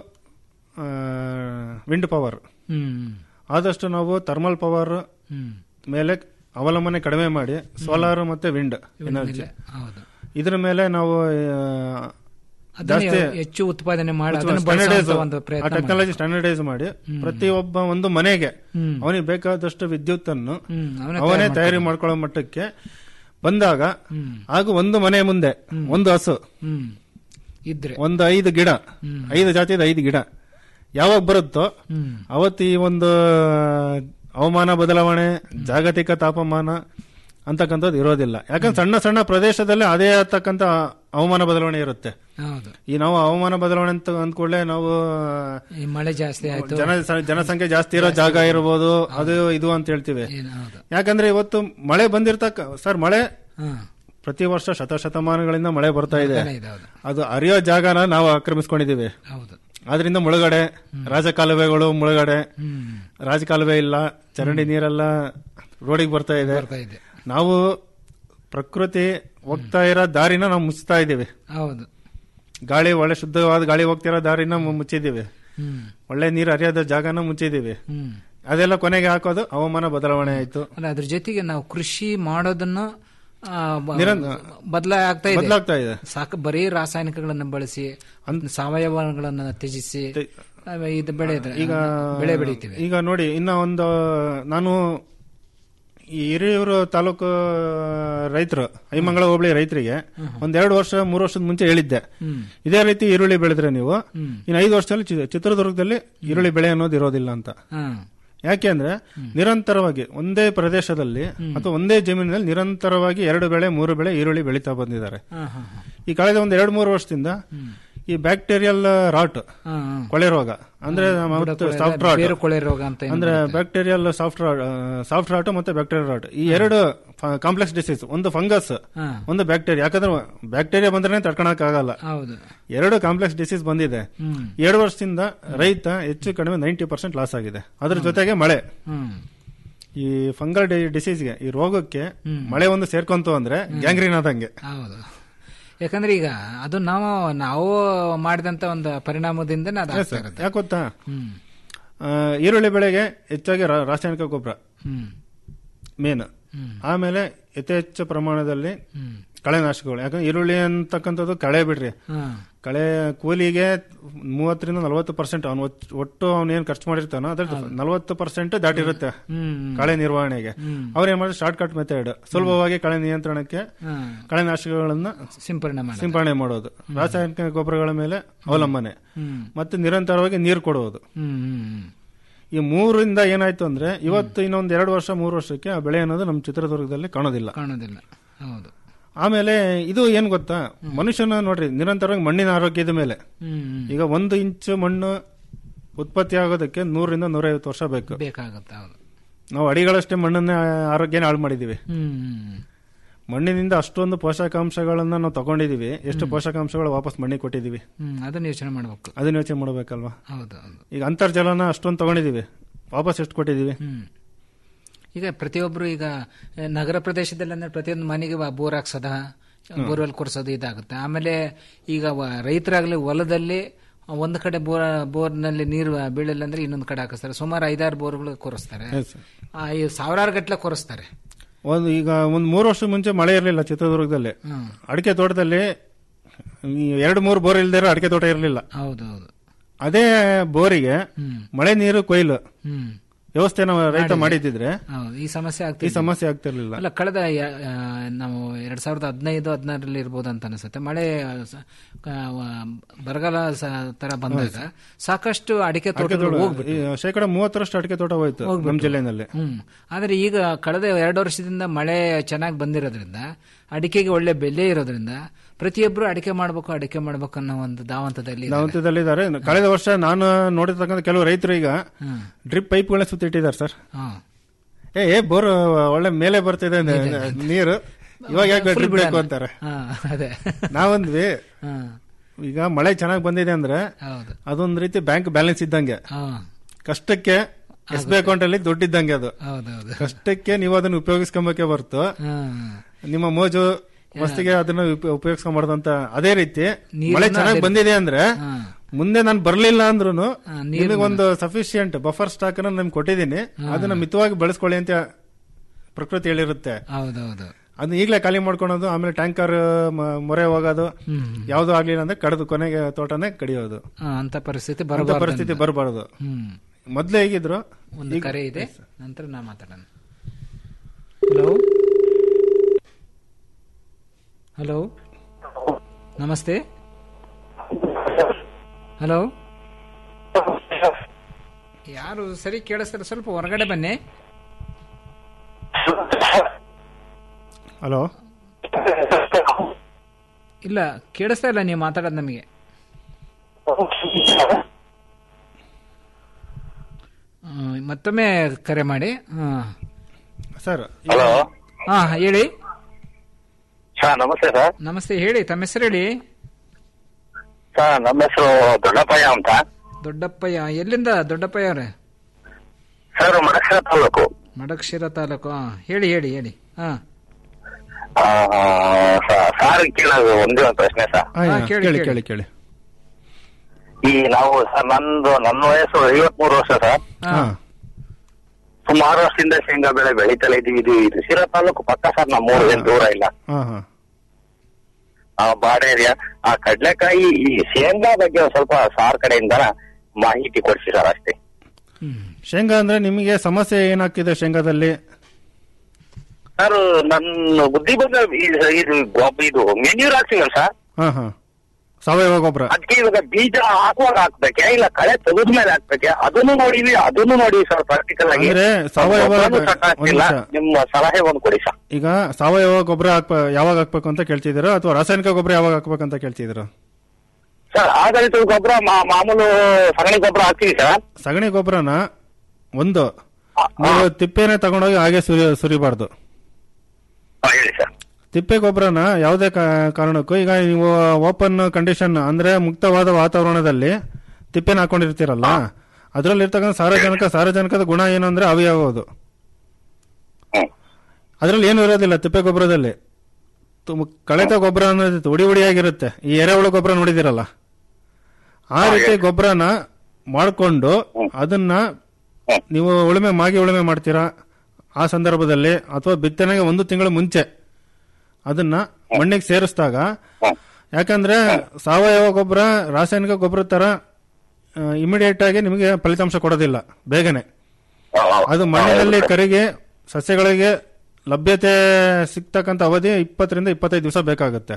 ವಿಂಡ್ ಪವರ್ ಹ್ಮ್ ಆದಷ್ಟು ನಾವು ಥರ್ಮಲ್ ಪವರ್ ಹ್ಮ್ ಮೇಲೆ ಅವಲಂಬನೆ ಕಡಿಮೆ ಮಾಡಿ ಸೋಲಾರ್ ಮತ್ತೆ ವಿಂಡ್ ಎನರ್ಜಿ ಹೌದು ಇದ್ರ ಮೇಲೆ ನಾವು ಆ, ಅದನ್ನ ಜಾಸ್ತಿ ಹೆಚ್ಚು ಉತ್ಪಾದನೆ ಮಾಡಿ ಅದನ್ನ ಸ್ಟ್ಯಾಂಡರ್ಡೈಸ್ ಬಳಸುವಂತ ಒಂದು ಆ ಪ್ರಯತ್ನ ಟೆಕ್ನಾಲಜಿ ಸ್ಟ್ಯಾಂಡರ್ಡೈಸ್ ಮಾಡಿ ಪ್ರತಿಯೊಬ್ಬ ಒಂದು ಮನೆಗೆ ಹ್ಮ್. ಅವನಿಗೆ ಬೇಕಾದಷ್ಟು ವಿದ್ಯುತ್ ಅನ್ನು ಹ್ಮ್, ಅವನೇ ಅವನೇ ತಯಾರು ತಯಾರಿ ಮಾಡ್ಕೊಳ್ಳೋ ಮಟ್ಟಕ್ಕೆ ಬಂದಾಗ ಹಾಗೂ ಒಂದು ಮನೆ ಮುಂದೆ ಒಂದು ಹಸು ಹ್ಮ್ ಇದ್ರೆ ಒಂದು ಐದು ಗಿಡ ಐದು ಜಾತಿದ ಐದು ಗಿಡ ಯಾವಾಗ ಬರುತ್ತೋ ಹ್ಮ್. ಅವತ್ತು ಈ ಒಂದು ಹವಾಮಾನ ಬದಲಾವಣೆ ಜಾಗತಿಕ ತಾಪಮಾನ ಅಂತಕ್ಕಂಥದ್ದು ಇರೋದಿಲ್ಲ ಯಾಕಂದ್ರೆ ಸಣ್ಣ ಸಣ್ಣ ಪ್ರದೇಶದಲ್ಲಿ ಅದೇ ಆಗ್ತಕ್ಕಂಥ ಹವಾಮಾನ ಬದಲಾವಣೆ ಇರುತ್ತೆ ಹೌದು ಈ ನಾವು ಹವಾಮಾನ ಬದಲಾವಣೆ ಅಂತ ಅಂದ್ಕೊಳ್ಳೆ ನಾವು ಈ ಮಳೆ ಜಾಸ್ತಿ ಆಯ್ತು ಜನ ಜನಸಂಖ್ಯೆ ಜಾಸ್ತಿ ಇರೋ ಜಾಗ ಇರ್ಬೋದು ಅದು ಇದು ಅಂತ ಹೇಳ್ತೀವಿ ಏನ್ ಹೌದು ಯಾಕಂದ್ರೆ ಇವತ್ತು ಮಳೆ ಬಂದಿರ್ತಕ್ಕ ಸರ್ ಮಳೆ ಹಾ ಪ್ರತಿ ವರ್ಷ ಶತಶತಮಾನಗಳಿಂದ ಮಳೆ ಬರ್ತಾ ಇದೆ ಬರ್ತಾನೆ ಇದೆ, ಹೌದು. ಅದು ಹರಿಯೋ ಜಾಗನ ನಾವು ಆಕ್ರಮಿಸ್ಕೊಂಡಿದೀವಿ ಹೌದು ಆದ್ರಿಂದ ಮುಳುಗಡೆ ರಾಜಕಾಲುವೆಗಳು ಮುಳುಗಡೆ ರಾಜಕಾಲುವೆ ಇಲ್ಲ ಚರಂಡಿ ನೀರೆಲ್ಲ ರೋಡಿಗೆ ಬರ್ತಾ ಇದೆ ಬರ್ತಾ ಇದೆ. ನಾವು ಪ್ರಕೃತಿ ಹೋಗ್ತಾ ಇರೋ ದಾರಿನ ನಾವು ಮುಚ್ತಾ ಇದ್ದೀವಿ ಹೌದು ಗಾಳಿ ಒಳ್ಳೆ ಶುದ್ಧವಾದ ಗಾಳಿ ಹೋಗ್ತಿರೋ ದಾರಿನ ಮು- ಮುಚ್ಚಿದ್ದೀವಿ ಹ್ಮ್ ಒಳ್ಳೆ ನೀರು ಹರಿಯೋದ ಜಾಗನ ಮುಚ್ಚಿದ್ದೀವಿ ಹ್ಮ್ ಅದೆಲ್ಲ ಕೊನೆಗೆ ಹಾಕೋದು ಹವಾಮಾನ ಬದಲಾವಣೆ ಆಯ್ತು ಅಲ್ಲ ಅದ್ರ ಜೊತೆಗೆ ನಾವು ಕೃಷಿ ಮಾಡೋದನ್ನ ಆ, ಬ- ನಿರಂತರ- ಬದಲಾ ಆಗ್ತಾ ಇದೆ ಬದಲಾಗ್ತಾ ಇದೆ ಸಾಕು ಬರೀ ರಾಸಾಯನಿಕಗಳನ್ನ ಬಳಸಿ ಸಾವಯವಗಳನ್ನ ತ್ಯಜಿಸಿ ನಾವ್ ಇದು ಬೆಳೆ ಈಗ ಬೆಳೆ ಬೆಳಿತೀವಿ ಈಗ ನೋಡಿ ಇನ್ನ ಒಂದು ನಾನು ಈ ಹಿರಿಯೂರು ತಾಲೂಕು ರೈತರು ಐಮಂಗಳ ಹೋಬಳಿ ರೈತರಿಗೆ ಒಂದೆರಡು ವರ್ಷ ಮೂರು ವರ್ಷದ ಮುಂಚೆ ಹೇಳಿದ್ದೆ ಹ್ಮ್. ಇದೇ ರೀತಿ ಈರುಳ್ಳಿ ಬೆಳೆದ್ರೆ ನೀವು ಹ್ಮ್. ಇನ್ನು ಐದು ವರ್ಷದಲ್ಲಿ ಚಿ- ಚಿತ್ರದುರ್ಗದಲ್ಲಿ ಈರುಳ್ಳಿ ಬೆಳೆ ಅನ್ನೋದು ಇರೋದಿಲ್ಲ ಅಂತ ಹ್ಮ್. ಯಾಕೆ ಅಂದ್ರೆ ನಿರಂತರವಾಗಿ ಒಂದೇ ಪ್ರದೇಶದಲ್ಲಿ ಅಥವಾ ಒಂದೇ ಜಮೀನಿನಲ್ಲಿ ನಿರಂತರವಾಗಿ ಎರಡು ಬೆಳೆ ಮೂರು ಬೆಳೆ ಈರುಳ್ಳಿ ಬೆಳೀತಾ ಬಂದಿದ್ದಾರೆ ಹಾ, ಹಾ, ಹಾ. ಈ ಕಳೆದ ಒಂದು ಎರಡು ಮೂರು ವರ್ಷದಿಂದ ಈ ಬ್ಯಾಕ್ಟೀರಿಯಲ್ ರಾಟ್ ಹಾ, ಹಾ. ಕೊಳೆ ರೋಗ ಅಂದ್ರೆ ಬುಡ ಕೊಳೆ- ಸಾಫ್ಟ್ ರಾಟ್ ಬೇರು ಕೊಳೆ ರೋಗ ಅಂತ ಏನು ಅಂದ್ರೆ ಬರುತ್ತೆ. Bacterial soft rot soft rot ಮತ್ತೆ ಬ್ಯಾಕ್ಟೀರಿಯಲ್ ರಾಟ್ ಈ ಎರಡು ಕಾಂಪ್ಲೆಕ್ಸ್ ಡಿಸೀಸ್ ಒಂದು ಫಂಗಸ್ ಹಾ. ಒಂದು ಬ್ಯಾಕ್ಟೀರಿಯಾ ಯಾಕಂದ್ರೆ ಬ್ಯಾಕ್ಟೀರಿಯಾ ಬಂದ್ರೆ ತಡ್ಕೊಳಕ್ ಆಗಲ್ಲ ಹೌದು ಎರಡು ಕಾಂಪ್ಲೆಕ್ಸ್ ಡಿಸೀಸ್ ಬಂದಿದೆ ಹ್ಮ್. ಎರಡು ವರ್ಷದಿಂದ ರೈತ ಹೆಚ್ಚು ಕಡಿಮೆ ನೈಂಟಿ ಪರ್ಸೆಂಟ್ ಲಾಸ್ ಆಗಿದೆ ಅದ್ರ ಜೊತೆಗೆ ಮಳೆ ಹ್ಮ್ ಈ ಫಂಗಲ್ ಡಿಸೀಸ್ಗೆ ಈ ರೋಗಕ್ಕೆ ಮಳೆ ಒಂದು ಸೇರ್ಕೊಂತು ಅಂದ್ರೆ ಗ್ಯಾಂಗ್ರೀನ್ ಆದಂಗೆ ಹೌದು ಯಾಕಂದ್ರೆ ಈಗ ಅದು ನಾವು ನಾವು ಮಾಡಿದಂತ ಒಂದು ಪರಿಣಾಮದಿಂದ ಅದು Yes, ಆಗ್ತಾ sir. ಇರುತ್ತೆ. ಯಾಕೆ ಗೊತ್ತಾ ಹ್ಮ್ ಆ, ಈರುಳ್ಳಿ ಬೆಳೆಗೆ ಹೆಚ್ಚಾಗಿ ರಾ- ರಾಸಾಯನಿಕ ಗೊಬ್ಬರ ಹ್ಮ್ ಮೇನ್ ಹ್ಮ್. ಆಮೇಲೆ ಯಥೇಚ್ಛ ಪ್ರಮಾಣದಲ್ಲಿ ಹ್ಮ್. ಕಳೆನಾಶಕಗಳು ಯಾಕಂದ್ರೆ ಈರುಳ್ಳಿ ಅಂತಕ್ಕಂಥದ್ದು ಕಳೆ ಬಿಡ್ರಿ ಹಾ. ಕಳೆ ಕೂಲಿಗೆ ಮೂವತ್ತರಿಂದ ನಲವತ್ತು ಪರ್ಸೆಂಟ್ ಅವನು ಒಟ್ಟು ಅವನು ಏನ್ ಖರ್ಚು ಮಾಡಿರ್ತಾನೋ ಅದ್ರ ನಲವತ್ತು ಪರ್ಸೆಂಟ್ ದಾಟಿರುತ್ತೆ ಹ್ಮ್. ಕಳೆ ನಿರ್ವಹಣೆಗೆ ಹ್ಮ್. ಅವ್ರು ಏನ್ ಮಾಡಿದ್ರೆ ಶಾರ್ಟ್ ಕಟ್ ಮೆಥಡ್ ಸುಲಭವಾಗಿ ಕಳೆ ನಿಯಂತ್ರಣಕ್ಕೆ ಹಾ. ಕಳೆನಾಶಕಗಳನ್ನ ಸಿಂಪರಣೆ ಮಾಡಿ ಸಿಂಪರಣೆ ಮಾಡೋದು ರಾಸಾಯನಿಕ ಗೊಬ್ಬರಗಳ ಮೇಲೆ ಅವಲಂಬನೆ ಹ್ಮ್. ಮತ್ತೆ ನಿರಂತರವಾಗಿ ನೀರು ಕೊಡುವುದು ಹ್ಮ್ ಹ್ಮ್ ಹ್ಮ್. ಈ ಮೂರಿಂದ ಏನಾಯ್ತು ಅಂದ್ರೆ ಇವತ್ತು ಇನ್ನೊಂದ್ ಎರಡು ವರ್ಷ ಮೂರು ವರ್ಷಕ್ಕೆ ಆ ಬೆಳೆ ಅನ್ನೋದು ನಮ್ಮ ಚಿತ್ರದುರ್ಗದಲ್ಲಿ ಕಾಣೋದಿಲ್ಲ ಕಾಣೋದಿಲ್ಲ ಹೌದು ಆಮೇಲೆ ಇದು ಏನ್ ಗೊತ್ತಾ ಮನುಷ್ಯನ ನೋಡ್ರಿ ನಿರಂತರವಾಗಿ ಮಣ್ಣಿನ ಆರೋಗ್ಯದ ಮೇಲೆ ಹ್ಮ್ ಹ್ಮ್. ಈಗ ಒಂದು ಇಂಚು ಮಣ್ಣು ಉತ್ಪತ್ತಿ ಆಗೋದಕ್ಕೆ ನೂರಿಂದ ನೂರೈವತ್ತು ವರ್ಷ ಬೇಕು ಬೇಕಾಗತ್ತೆ ಹೌದು ನಾವು ಅಡಿಗಳಷ್ಟೇ ಮಣ್ಣನ್ನ ಆರೋಗ್ಯನ ಹಾಳು ಮಾಡಿದೀವಿ ಹ್ಮ್ ಹ್ಮ್ ಮಣ್ಣಿನಿಂದ ಅಷ್ಟೊಂದು ಪೋಷಕಾಂಶಗಳನ್ನ ನಾವು ತಗೊಂಡಿದೀವಿ ಎಷ್ಟು ಪೋಷಕಾಂಶಗಳು ವಾಪಸ್ ಮಣ್ಣಿಗೆ ಕೊಟ್ಟಿದೀವಿ ಹ್ಮ್ ಅದನ್ನ ಯೋಚನೆ ಮಾಡ್ಬೇಕು ಅದನ್ನ ಯೋಚನೆ ಮಾಡ್ಬೇಕಲ್ವಾ ಹೌದು ಹೌದು ಈಗ ಅಂತರ್ಜಲನ ಅಷ್ಟೊಂದು ತಗೊಂಡಿದೀವಿ ವಾಪಸ್ ಎಷ್ಟು ಕೊಟ್ಟಿದೀವಿ ಹ್ಮ್ ಈಗ ಪ್ರತಿಯೊಬ್ರು ಈಗ ಆ, ನಗರ ಪ್ರದೇಶದಲ್ಲಿ ಅಂದ್ರೆ ಪ್ರತಿಯೊಂದು ಮನೆಗೆ ಬ- ಬೋರ್ ಹಾಕ್ಸೋದ ಬೋರ್ವೆಲ್ ಕೊರ್ಸೋದು ಇದಾಗುತ್ತೆ ಆಮೇಲೆ ಈಗ ವ- ರೈತರಾಗ್ಲಿ ಹೊಲದಲ್ಲಿ ಒಂದು ಕಡೆ ಬೋರ್ ಬೋರ್ನಲ್ಲಿ ನೀರು ಬೀಳಿಲ್ಲ ಅಂದ್ರೆ ಇನ್ನೊಂದು ಕಡೆ ಹಾಕಿಸ್ತಾರೆ ಸುಮಾರು ಐದಾರು ಬೋರ್ಗಳು ಕೊರಿಸ್ತಾರೆ Yes, sir. ಆ, ಈ ಸಾವಿರಾರು ಗಟ್ಟಲೆ ಕೊರಿಸ್ತಾರೆ ಒಂದು ಈಗ ಒಂದ್ ಮೂರು ವರ್ಷ ಮುಂಚೆ ಮಳೆ ಇರಲಿಲ್ಲ ಚಿತ್ರದುರ್ಗದಲ್ಲಿ ಹ್ಮ್. ಅಡಿಕೆ ತೋಟದಲ್ಲಿ ಈ ಎರಡು ಮೂರು ಬೋರ್ ಇಲ್ದೇ ಇರೋ ಅಡಿಕೆ ತೋಟ ಇರಲಿಲ್ಲ ಹೌದು ಹೌದು ಅದೇ ಬೋರಿಗೆ ಹ್ಮ್. ಮಳೆ ನೀರು ಕೊಯ್ಲು ಹ್ಮ್ ವ್ಯವಸ್ಥೆ ನಾವು ರೈತ ಮಾಡಿದ್ರೆ. ಮಾಡಿದ್ದಿದ್ರೆ ಹೌದು ಈ ಸಮಸ್ಯೆ ಈ ಆಗ್ತಿದೆ ಸಮಸ್ಯೆ ಆಗ್ತಿರ್ಲಿಲ್ಲ ಅಲ್ಲ ಕಳೆದ ಯ- ಆ, ನಾವು ಎರಡ್ ಸಾವಿರದ ಹದಿನೈದು ಹದಿನಾರರಲ್ಲಿ ಇರ್ಬೋದು ಅಂತ ಅನಿಸುತ್ತೆ ಮಳೆ ಸ- ಆ, ವ- ಬರಗಾಲ ಸ- ತರ ಬಂದಾಗ ಸಾಕಷ್ಟು ಅಡಿಕೆ ಅಡಿಕೆ ತೋಟಗಳು ತೋಟ ಹೋಗ್ಬಿಟ್ಟು ಈ ಶೇಕಡ ಮೂವತ್ತರಷ್ಟು ಅಡಿಕೆ ತೋಟ ಹೋಯ್ತು ನಮ್ಮ ಹೋಗ್ಬಿಟ್ಟು. ಜಿಲ್ಲೆನಲ್ಲಿ ಹ್ಮ್ ಆದ್ರೆ ಈಗ ಕಳೆದ ಎರಡು ವರ್ಷದಿಂದ ಮಳೆ ಚೆನ್ನಾಗಿ ಬಂದಿರೋದ್ರಿಂದ ಅಡಿಕೆಗೆ ಒಳ್ಳೆ ಬೆಲೆ ಇರೋದ್ರಿಂದ ಪ್ರತಿಯೊಬ್ರು ಅಡಿಕೆ ಮಾಡ್ಬೇಕು ಅಡಿಕೆ ಮಾಡ್ಬೇಕು ಅನ್ನೋ ಒಂದು ಧಾವಂತದಲ್ಲಿ ಇದ್ದಾರೆ. ನಾವಂತದಲ್ಲಿದ್ದಾರೆ ಕಳೆದ ವರ್ಷ ನಾನು ನೋಡಿರ್ತಕ್ಕಂಥ ಕೆಲವು ರೈತರು ಈಗ ಹ್ಮ್. ಡ್ರಿಪ್ ಪೈಪ್ಗಳನ್ನ ಸುತ್ತಿಟ್ಟಿದ್ದಾರೆ ಸರ್ ಹಾ. ಏ ಏ ಬೋರ್ ಒಳ್ಳೆ ಮೇಲೆ ಬರ್ತಿದೆ ನ- ನೀರು ಇವಾಗ ಯಾಕೆ Full ಡ್ರಿಪ್ ಬೇಕು ಬಿಡೋಣ. ಅಂತಾರೆ ಹಾ, ಅದೇ ನಾವಂದ್ವಿ ಹಾ. ಈಗ ಮಳೆ ಚೆನ್ನಾಗಿ ಬಂದಿದೆ ಅಂದ್ರೆ ಹೌದು ಅದೊಂದ್ ರೀತಿ ಬ್ಯಾಂಕ್ ಬ್ಯಾಲೆನ್ಸ್ ಇದ್ದಂಗೆ ಹಾ. ಕಷ್ಟಕ್ಕೆ ಎಸ್ ಬಿ ಅಕೌಂಟ್ ಅಲ್ಲಿ ದುಡ್ಡಿದ್ದಂಗೆ ಅದು ಹೌದೌದು ಕಷ್ಟಕ್ಕೆ ನೀವು ಅದನ್ನ ಉಪಯೋಗಿಸ್ಕೊಂಬಕ್ಕೆ ಹೊರ್ತು ಹಾ. ನಿಮ್ಮ ಮೋಜು ಮಸ್ತಿಗೆ ಅದನ್ನ ಉಪ- ಉಪಯೋಗಿಸ್ಕೊಂಬಾರ್ದು ಅಂತ ಅದೇ ರೀತಿ ನೀರನ್ನ ಮಳೆ ಚೆನ್ನಾಗಿ ಅದೇ- ಬಂದಿದೆ ಅಂದ್ರೆ ಹಾ. ಮುಂದೆ ನಾನು ಬರ್ಲಿಲ್ಲ ಅಂದ್ರೂ ನೀರ್ನ- ನಿಮಗೆ ಒಂದು ಸಫಿಶಿಯಂಟ್ ಬಫರ್ ಸ್ಟಾಕ್ ಅನ್ನ ನಿಮ್ಗೆ ಕೊಟ್ಟಿದ್ದೀನಿ ಅದನ್ನ ಮಿತವಾಗಿ ಬಳಸ್ಕೊಳ್ಳಿ ಅಂತ ಪ್ರಕೃತಿ ಹೇಳಿರುತ್ತೆ ಹೌದೌದು ಅದನ್ನ ಈಗಲೇ ಖಾಲಿ ಮಾಡ್ಕೊಳೋದು ಆಮೇಲೆ ಟ್ಯಾಂಕರ್ ಮೊರೆ ಹೋಗೋದು ಹ್ಮ್. ಯಾವ್ದು ಆಗ್ಲಿಲ್ಲ ಅಂದ್ರೆ ಕಡಿದು ಕೊನೆಗೆ ತೋಟನೇ ಕಡಿಯೋದು ಹಾ, ಅಂತ ಪರಿಸ್ಥಿತಿ ಅಂತ ಬರಬಾರ್ದು ಪರಿಸ್ಥಿತಿ ಅಂತ. ಬರಬಾರದು ಹ್ಮ್ ಮೊದ್ಲೇ ಹೇಗಿದ್ರು ಒಂದು ಈಗ- ಕರೆ ಇದೆ ನಂತರ ನಾ ಮಾತಾಡೋಣ ಹಲೋ ಹಲೋ ನಮಸ್ತೆ ಹಲೋ ಯಾರು ಸರಿ ಕೇಳಿಸ್ತಾರೆ ಸ್ವಲ್ಪ ಹೊರಗಡೆ ಬನ್ನಿ ಹಲೋ ಇಲ್ಲ ಕೇಳಿಸ್ತಾ ಇಲ್ಲ ನೀವು ಮಾತಾಡೋದು ನಮಗೆ ಆ, ಮತ್ತೊಮ್ಮೆ ಕರೆ ಮಾಡಿ ಹಾ ಸರ್ ಹಲೋ ಹಾ ಹೇಳಿ ಸರ್ ನಮಸ್ತೆ ಸರ್ ನಮಸ್ತೆ ಹೇಳಿ ತಮ್ಮ ಹೆಸರು ಹೇಳಿ ಸರ್ ನಮ್ಮ ಹೆಸರು ದೊಡ್ಡಪ್ಪಯ್ಯ ಅಂತ ದೊಡ್ಡಪ್ಪಯ್ಯ ಎಲ್ಲಿಂದ ದೊಡ್ಡಪ್ಪಯ್ಯ ಅವರೇ ಸರ್ ಮಡಕ್ಷರ ತಾಲೂಕು ಮಡಕ್ಷಿರ ತಾಲೂಕು ಹಾ ಹೇಳಿ ಹೇಳಿ ಹೇಳಿ ಹಾ ಆ, ಸ- ಸಾರ್ ಕೇಳೋದು ಒಂದೇ ಒಂದು ಪ್ರಶ್ನೆ ಸರ್ ಆಯ್ತು, ಹಾ, ಕೇಳಿ, ಕೇಳಿ ಕೇಳಿ. ಕೇಳಿ ಕೇಳಿ ಈ ನಾವು ಸರ್ ನಂದು ನನ್ನ ವಯಸ್ಸು ಐವತ್ಮೂರು ವರ್ಷ ಸರ್ ಹಾ ಹಾ ಸುಮಾರು ವರ್ಷದಿಂದ ಶೇಂಗಾ ಬೆಳೆ ಬೆಳೀತಲೇ ಇದೀವಿ ಇದು ಇದು ಶಿರಾ ತಾಲೂಕು ಪಕ್ಕ ಸರ್ ನಮ್ಮ ಊರು ಏನ್ ದೂರ ಇಲ್ಲ ಹಾ ಹಾ ಆ ಬಾಡ ಏರಿಯಾ ಆ ಕಡ್ಲೆಕಾಯಿ ಈ ಶೇಂಗಾ ಬಗ್ಗೆ ಒಂದ್ ಸ್ವಲ್ಪ ಸಾರ್ ಕಡೆಯಿಂದ ಮಾಹಿತಿ ಕೊಡ್ಸಿ ಸರ್ ಅಷ್ಟೇ ಶೇಂಗಾ ಅಂದ್ರೆ ನಿಮಗೆ ಸಮಸ್ಯೆ ಏನಾಗ್ತಿದೆ ಶೇಂಗಾದಲ್ಲಿ ಸರ್ ನನ್ನ ಬುದ್ಧಿ ಬಂದ ಇದು ಇದು ಗೊಬ್ಬ- ಇದು ಮೆನ್ಯೂರ್ ಹಾಕ್ಸಿವಲ್ಲ ಸರ್ ಹಾ ಹಾ ಸಾವಯವ ಗೊಬ್ಬರ ಅದಕ್ಕೆ ಇವಾಗ ಬೀಜ ಹಾಕುವಾಗ ಹಾಕ್ಬೇಕೆ ಇಲ್ಲ ಕಳೆ ತೆಗೆದ ಮೇಲೆ ಹಾಕ್ಬೇಕೆ ಅದನ್ನು ನೋಡಿವಿ ಅದನ್ನು ನೋಡಿವಿ ಸರ್ ಪ್ರಾಕ್ಟಿಕಲ್ ಆಗಿ ಅಂದ್ರೆ ಸಾವಯವ ಗೊಬ್ಬರನೂ ಒಂದ್ ಸಟ್ ಆಗ್ತಿಲ್ಲ ನಿಮಿಷ. ನಿಮ್ಮ ಸಲಹೆ ಒಂದು ಕೊಡಿ ಸರ್ ಈಗ ಸಾವಯವ ಗೊಬ್ಬರ ಹಾಕ್ಪ ಯಾವಾಗ ಹಾಕ್ಬೇಕು ಅಂತ ಕೇಳ್ತಿದ್ದೀರಾ ಅಥವಾ ರಾಸಾಯನಿಕ ಗೊಬ್ಬರ ಯಾವಾಗ ಹಾಕ್ಬೇಕಂತ ಕೇಳ್ತಿದ್ದೀರಾ ಸರ್ ಆಡಳಿತ ಗೊಬ್ಬರ ಮಾಮೂಲು ಸಗಣಿ ಗೊಬ್ಬರ ಹಾಕ್ತೀವಿ ಸರ್ ಸಗಣಿ ಗೊಬ್ಬರನ ಒಂದು ನೀವು ತಿಪ್ಪೆನೆ ತಗೊಂಡೋಗಿ ಹಾಗೆ ಸುರಿ ಸುರಿಬಾರ್ದು ಹಾ, ಹೇಳಿ ಸರ್ ತಿಪ್ಪೆ ಗೊಬ್ಬರನ ಯಾವುದೇ ಕಾ- ಕಾರಣಕ್ಕೂ ಈಗ ನೀವು ಓಪನ್ ಕಂಡೀಷನ್ ಅಂದ್ರೆ ಮುಕ್ತವಾದ ವಾತಾವರಣದಲ್ಲಿ ತಿಪ್ಪೆನ ಹಾಕೊಂಡಿರ್ತೀರಲ್ಲ ಅದರಲ್ಲಿ ಇರ್ತಕ್ಕಂಥ ಸಾರಜನಕ ಸಾರಜನಕದ ಗುಣ ಏನು ಅಂದ್ರೆ ಅವಿಯಾಗೋದು ಅದರಲ್ಲಿ ಏನು ಇರೋದಿಲ್ಲ ತಿಪ್ಪೆ ಗೊಬ್ಬರದಲ್ಲಿ ತುಮ್- ಕಳೆತ ಗೊಬ್ಬರ ಅನ್ನೋದು ಉಡಿ ಉಡಿಯಾಗಿರುತ್ತೆ ಈ ಎರೆಹುಳು ಗೊಬ್ಬರ ನೋಡಿದಿರಲ್ಲ ಆ ರೀತಿ ಗೊಬ್ಬರನ ಮಾಡಿಕೊಂಡು ಅದನ್ನ ನೀವು ಉಳುಮೆ ಮಾಗಿ ಉಳುಮೆ ಮಾಡ್ತೀರಾ ಆ ಸಂದರ್ಭದಲ್ಲಿ ಅಥವಾ ಬಿತ್ತನೆಗೆ ಒಂದು ತಿಂಗಳು ಮುಂಚೆ ಅದನ್ನ ಮಣ್ಣಿಗೆ ಸೇರಿಸಿದಾಗ ಯಾಕಂದ್ರೆ ಸಾವಯವ ಗೊಬ್ಬರ ರಾಸಾಯನಿಕ ಗೊಬ್ಬರ ತರ ಇಮಿಡಿಯೇಟ್ ಆಗಿ ನಿಮಗೆ ಫಲಿತಾಂಶ ಕೊಡೋದಿಲ್ಲ ಬೇಗನೆ ಅದು ಮಣ್ಣಿನಲ್ಲಿ ಕರಿಗೆ ಸಸ್ಯಗಳಿಗೆ ಲಭ್ಯತೆ ಸಿಗ್ತಕ್ಕಂಥ ಅವಧಿ ಇಪ್ಪತ್ತರಿಂದ ಇಪ್ಪತ್ತೈದು ದಿವಸ ಬೇಕಾಗುತ್ತೆ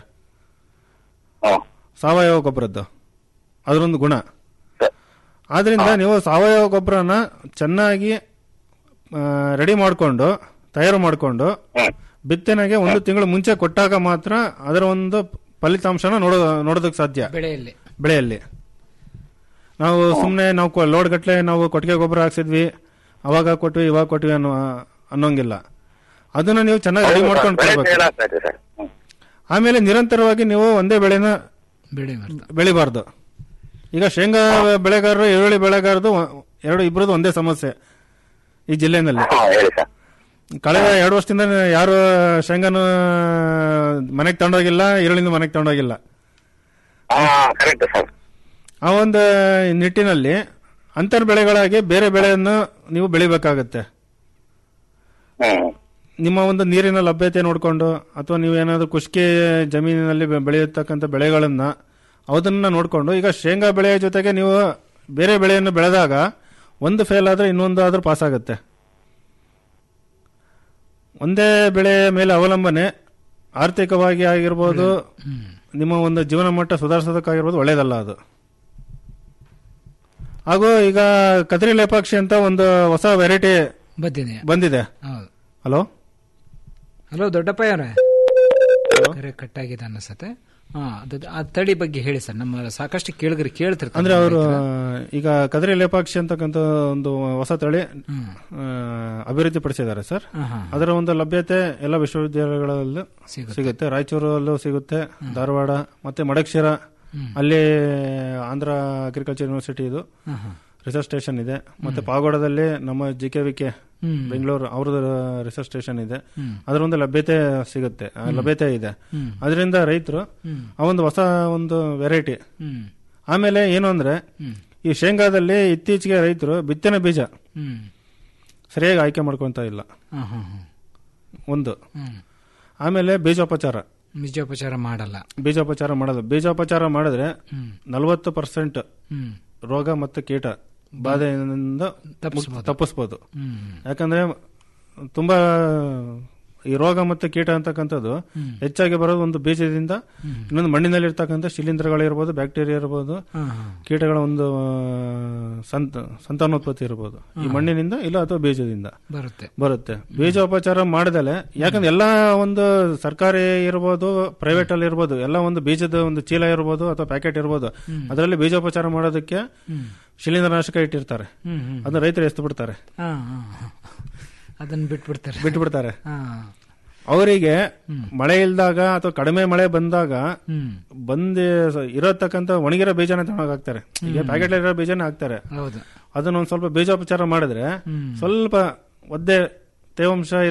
ಸಾವಯವ ಗೊಬ್ಬರದ್ದು ಅದರೊಂದು ಗುಣ ಆದ್ರಿಂದ ನೀವು ಸಾವಯವ ಗೊಬ್ಬರನ ಚೆನ್ನಾಗಿ ರೆಡಿ ಮಾಡಿಕೊಂಡು ತಯಾರು ಮಾಡಿಕೊಂಡು ಬಿತ್ತನೆಗೆ ಒಂದು ತಿಂಗಳು ಮುಂಚೆ ಕೊಟ್ಟಾಗ ಮಾತ್ರ ಅದರ ಒಂದು ಫಲಿತಾಂಶನ ನೋಡೋ ನೋಡೋದಕ್ಕೆ ಸಾಧ್ಯ ಬೆಳೆಯಲ್ಲಿ ಬೆಳೆಯಲ್ಲಿ ನಾವು ಸುಮ್ಮನೆ ನಾವು ಲೋಡ್ ಗಟ್ಲೆ ನಾವು ಕೊಟ್ಟಿಗೆ ಗೊಬ್ಬರ ಹಾಕ್ಸಿದ್ವಿ ಅವಾಗ ಕೊಟ್ವಿ ಇವಾಗ ಕೊಟ್ವಿ ಅನ್ನೋ ಅನ್ನೋಂಗಿಲ್ಲ ಅದನ್ನ ನೀವು ಚೆನ್ನಾಗಿ ರೆಡಿ ಮಾಡ್ಕೊಂಡು ಬೆಳೆ ಕೊಡ್ಬೇಕು ಏನಾಗ್ತೈತೆ ಸರ್ ಆಮೇಲೆ ನಿರಂತರವಾಗಿ ನೀವು ಒಂದೇ ಬೆಳೆನ ಬೆಳೆ ಬೆಳಿಬಾರ್ದು ಈಗ ಶೇಂಗಾ ಬೆಳೆಗಾರರು ಈರುಳ್ಳಿ ಬೆಳೆಗಾರದು ಎರಡು ಇಬ್ಬರದು ಒಂದೇ ಸಮಸ್ಯೆ ಈ ಜಿಲ್ಲೆನಲ್ಲಿ ಹೇಳಿ ಸರ್ ಕಳೆದ ಎರಡು ವರ್ಷದಿಂದ ಯಾರು ಶೇಂಗಾನು ಮನೆಗೆ ತಗೊಂಡೋಗಿಲ್ಲ ಈರುಳ್ಳಿನ ಮನೆಗೆ ತಗೊಂಡೋಗಿಲ್ಲ ಹಾ ಕರೆಕ್ಟ್ ಸರ್ ಆ ಒಂದು ನಿಟ್ಟಿನಲ್ಲಿ ಅಂತರ್ ಬೆಳೆಗಳಾಗಿ ಬೇರೆ ಬೆಳೆಯನ್ನು ನೀವು ಬೆಳಿಬೇಕಾಗತ್ತೆ ನಿಮ್ಮ ಒಂದು ನೀರಿನ ಲಭ್ಯತೆ ನೋಡಿಕೊಂಡು ಅಥವಾ ನೀವು ಏನಾದರೂ ಖುಷ್ಕಿ ಜಮೀನಿನಲ್ಲಿ ಬೆ- ಬೆಳೆಯತಕ್ಕಂಥ ಬೆಳೆಗಳನ್ನ ಅದನ್ನ ನೋಡಿಕೊಂಡು ಈಗ ಶೇಂಗಾ ಬೆಳೆಯ ಜೊತೆಗೆ ನೀವು ಬೇರೆ ಬೆಳೆಯನ್ನು ಬೆಳೆದಾಗ ಒಂದು ಫೇಲ್ ಆದ್ರೆ ಇನ್ನೊಂದು ಆದ್ರೂ ಪಾಸ್ ಆಗುತ್ತೆ ಒಂದೇ ಬೆಳೆಯ ಮೇಲೆ ಅವಲಂಬನೆ ಆರ್ಥಿಕವಾಗಿ ಆಗಿರ್ಬೋದು ನಿಮ್ಮ ಒಂದು ಜೀವನ ಮಟ್ಟ ಸುಧಾರಿಸೋದಕ್ಕಾಗಿರ್ಬೋದು ಒಳ್ಳೇದಲ್ಲ ಅದು ಹಾಗೂ ಈಗ ಕದ್ರಿ ಲೇಪಾಕ್ಷಿ ಅಂತ ಒಂದು ಹೊಸ ವೆರೈಟಿ ಬಂದಿದೆ ಬಂದಿದೆ ಹೌದು ಹಲೋ ಹಲೋ ದೊಡ್ಡಪ್ಪ ಅವರೇ ಕರೆ ಕಟ್ಟಾಗಿದೆ ಅನ್ನಿಸತ್ತೆ ಹಾ ಅದು ಆ ತಳಿ ಬಗ್ಗೆ ಹೇಳಿ ಸರ್ ನಮ್ಮ ಸಾಕಷ್ಟು ಕೇಳಿದ್ರಿ ಕೇಳ್ತಿರ್ತಾರೆ ಅಂದ್ರೆ ಅವರು ಈಗ ಕದ್ರಿ ಲೇಪಾಕ್ಷಿ ಅಂತಕ್ಕಂಥ ಒಂದು ಹೊಸ ತಳಿ ಆ, ಅಭಿವೃದ್ಧಿ ಪಡಿಸಿದ್ದಾರೆ ಸರ್ ಆಹಾ. ಅದರ ಒಂದು ಲಭ್ಯತೆ ಎಲ್ಲ ವಿಶ್ವವಿದ್ಯಾಲಯಗಳಲ್ಲೂ ಸಿಗುತ್ತೆ ರಾಯಚೂರಲ್ಲೂ ಸಿಗುತ್ತೆ ಧಾರವಾಡ ಮತ್ತೆ ಮಡಕ್ಷಿರ ಅಲ್ಲಿ ಆಂಧ್ರ ಅಗ್ರಿಕಲ್ಚರ್ ಯೂನಿವರ್ಸಿಟಿ ಇದು ಆಹಾ. ರಿಸರ್ಚ್ ಸ್ಟೇಷನ್ ಇದೆ ಮತ್ತೆ ಪಾಗೋಡದಲ್ಲಿ ನಮ್ಮ ಜಿ ಕೆ ವಿ ಕೆ ಹ್ಮ್. ಬೆಂಗಳೂರು ಅವ್ರದ್ದು ರಿಸರ್ಚ್ ಸ್ಟೇಷನ್ ಇದೆ ಹ್ಮ್. ಅದರ ಒಂದು ಲಭ್ಯತೆ ಸಿಗುತ್ತೆ ಆ ಲಭ್ಯತೆ ಇದೆ ಹ್ಮ್. ಅದರಿಂದ ರೈತರು ಹ್ಮ್. ಆ ಒಂದು ಹೊಸ ಒಂದು ವೆರೈಟಿ ಹ್ಮ್. ಆಮೇಲೆ ಏನು ಅಂದ್ರೆ ಈ ಶೇಂಗಾದಲ್ಲಿ ಇತ್ತೀಚೆಗೆ ರೈತರು ಬಿತ್ತನೆ ಬೀಜ ಹ್ಮ್ ಸರಿಯಾಗಿ ಆಯ್ಕೆ ಮಾಡ್ಕೊಂತ ಇಲ್ಲ ಹಾ, ಹಾ, ಹಾ. ಒಂದು ಹ್ಮ್. ಆಮೇಲೆ ಬೀಜೋಪಚಾರ ಬೀಜೋಪಚಾರ ಮಾಡಲ್ಲ ಬೀಜೋಪಚಾರ ಮಾಡೋದು ಬೀಜೋಪಚಾರ ಮಾಡಿದ್ರೆ ಹ್ಮ್. ನಲವತ್ತು ಪರ್ಸೆಂಟ್ ಹ್ಮ್. ರೋಗ ಮತ್ತು ಕೀಟ ಬಾಧೆಯಿಂದ ತಪ್ಪಿಸ್ಬೋದು. ತಪ್ಪಿಸ್ಬೋದು ಹ್ಮ್. ಯಾಕಂದ್ರೆ ತುಂಬಾ ಈ ರೋಗ ಮತ್ತು ಕೀಟ ಅಂತಕ್ಕಂಥದ್ದು ಹ್ಮ್. ಹೆಚ್ಚಾಗಿ ಬರೋದು ಒಂದು ಬೀಜದಿಂದ ಹ್ಮ್. ಇನ್ನೊಂದು ಮಣ್ಣಿನಲ್ಲಿ ಇರ್ತಕ್ಕಂಥ ಶಿಲೀಂಧ್ರಗಳಿರ್ಬೋದು ಬ್ಯಾಕ್ಟೀರಿಯಾ ಇರ್ಬೋದು ಹಾ, ಹಾ. ಕೀಟಗಳ ಒಂದು ಆ, ಸಂತ ಸಂತಾನೋತ್ಪತ್ತಿ ಇರ್ಬೋದು ಈ ಹಾ. ಮಣ್ಣಿನಿಂದ ಇಲ್ಲ ಅಥವಾ ಬೀಜದಿಂದ ಬರುತ್ತೆ ಬರುತ್ತೆ ಬೀಜೋಪಚಾರ ಮಾಡದಲೆ ಯಾಕಂದ್ರೆ ಎಲ್ಲ ಒಂದು ಸರ್ಕಾರಿ ಇರ್ಬೋದು ಪ್ರೈವೇಟ್ ಅಲ್ಲಿ ಇರ್ಬೋದು ಎಲ್ಲ ಒಂದು ಬೀಜದ ಒಂದು ಚೀಲ ಇರ್ಬೋದು ಅಥವಾ ಪ್ಯಾಕೆಟ್ ಇರ್ಬೋದು ಹ್ಮ್. ಅದರಲ್ಲಿ ಬೀಜೋಪಚಾರ ಮಾಡೋದಕ್ಕೆ ಹ್ಮ್. ಶಿಲೀಂಧ್ರನಾಶಕ ಇಟ್ಟಿರ್ತಾರೆ ಹ್ಮ್, ಹ್ಮ್. ಅದನ್ನ ರೈತರು ಎಸ್ತು ಬಿಡ್ತಾರೆ ಹಾ, ಹಾ, ಹಾ. ಅದನ್ನ ಬಿಟ್ಬಿಡ್ತಾರೆ ಬಿಟ್ಬಿಡ್ತಾರೆ ಹಾ ಅವರಿಗೆ ಮಳೆ ಇಲ್ದಾಗ ಅಥವಾ ಕಡಿಮೆ ಮಳೆ ಬಂದಾಗ ಬಂದ್ ಇರತಕ್ಕಂತ ಒಣಗಿರೋ ಬೀಜನ ತಗೊಂಡೋಗ್ ಹಾಕ್ತಾರೆ ಈಗ ಪ್ಯಾಕೆಟ್ ಇರೋ ಬೀಜನ ಹಾಕ್ತಾರೆ ಹೌದು ಅದನ್ನ ಒಂದ್ ಸ್ವಲ್ಪ ಬೀಜೋಪಚಾರ ಮಾಡಿದ್ರೆ ಸ್ವಲ್ಪ ಒದ್ದೆ ತೇವಾಂಶ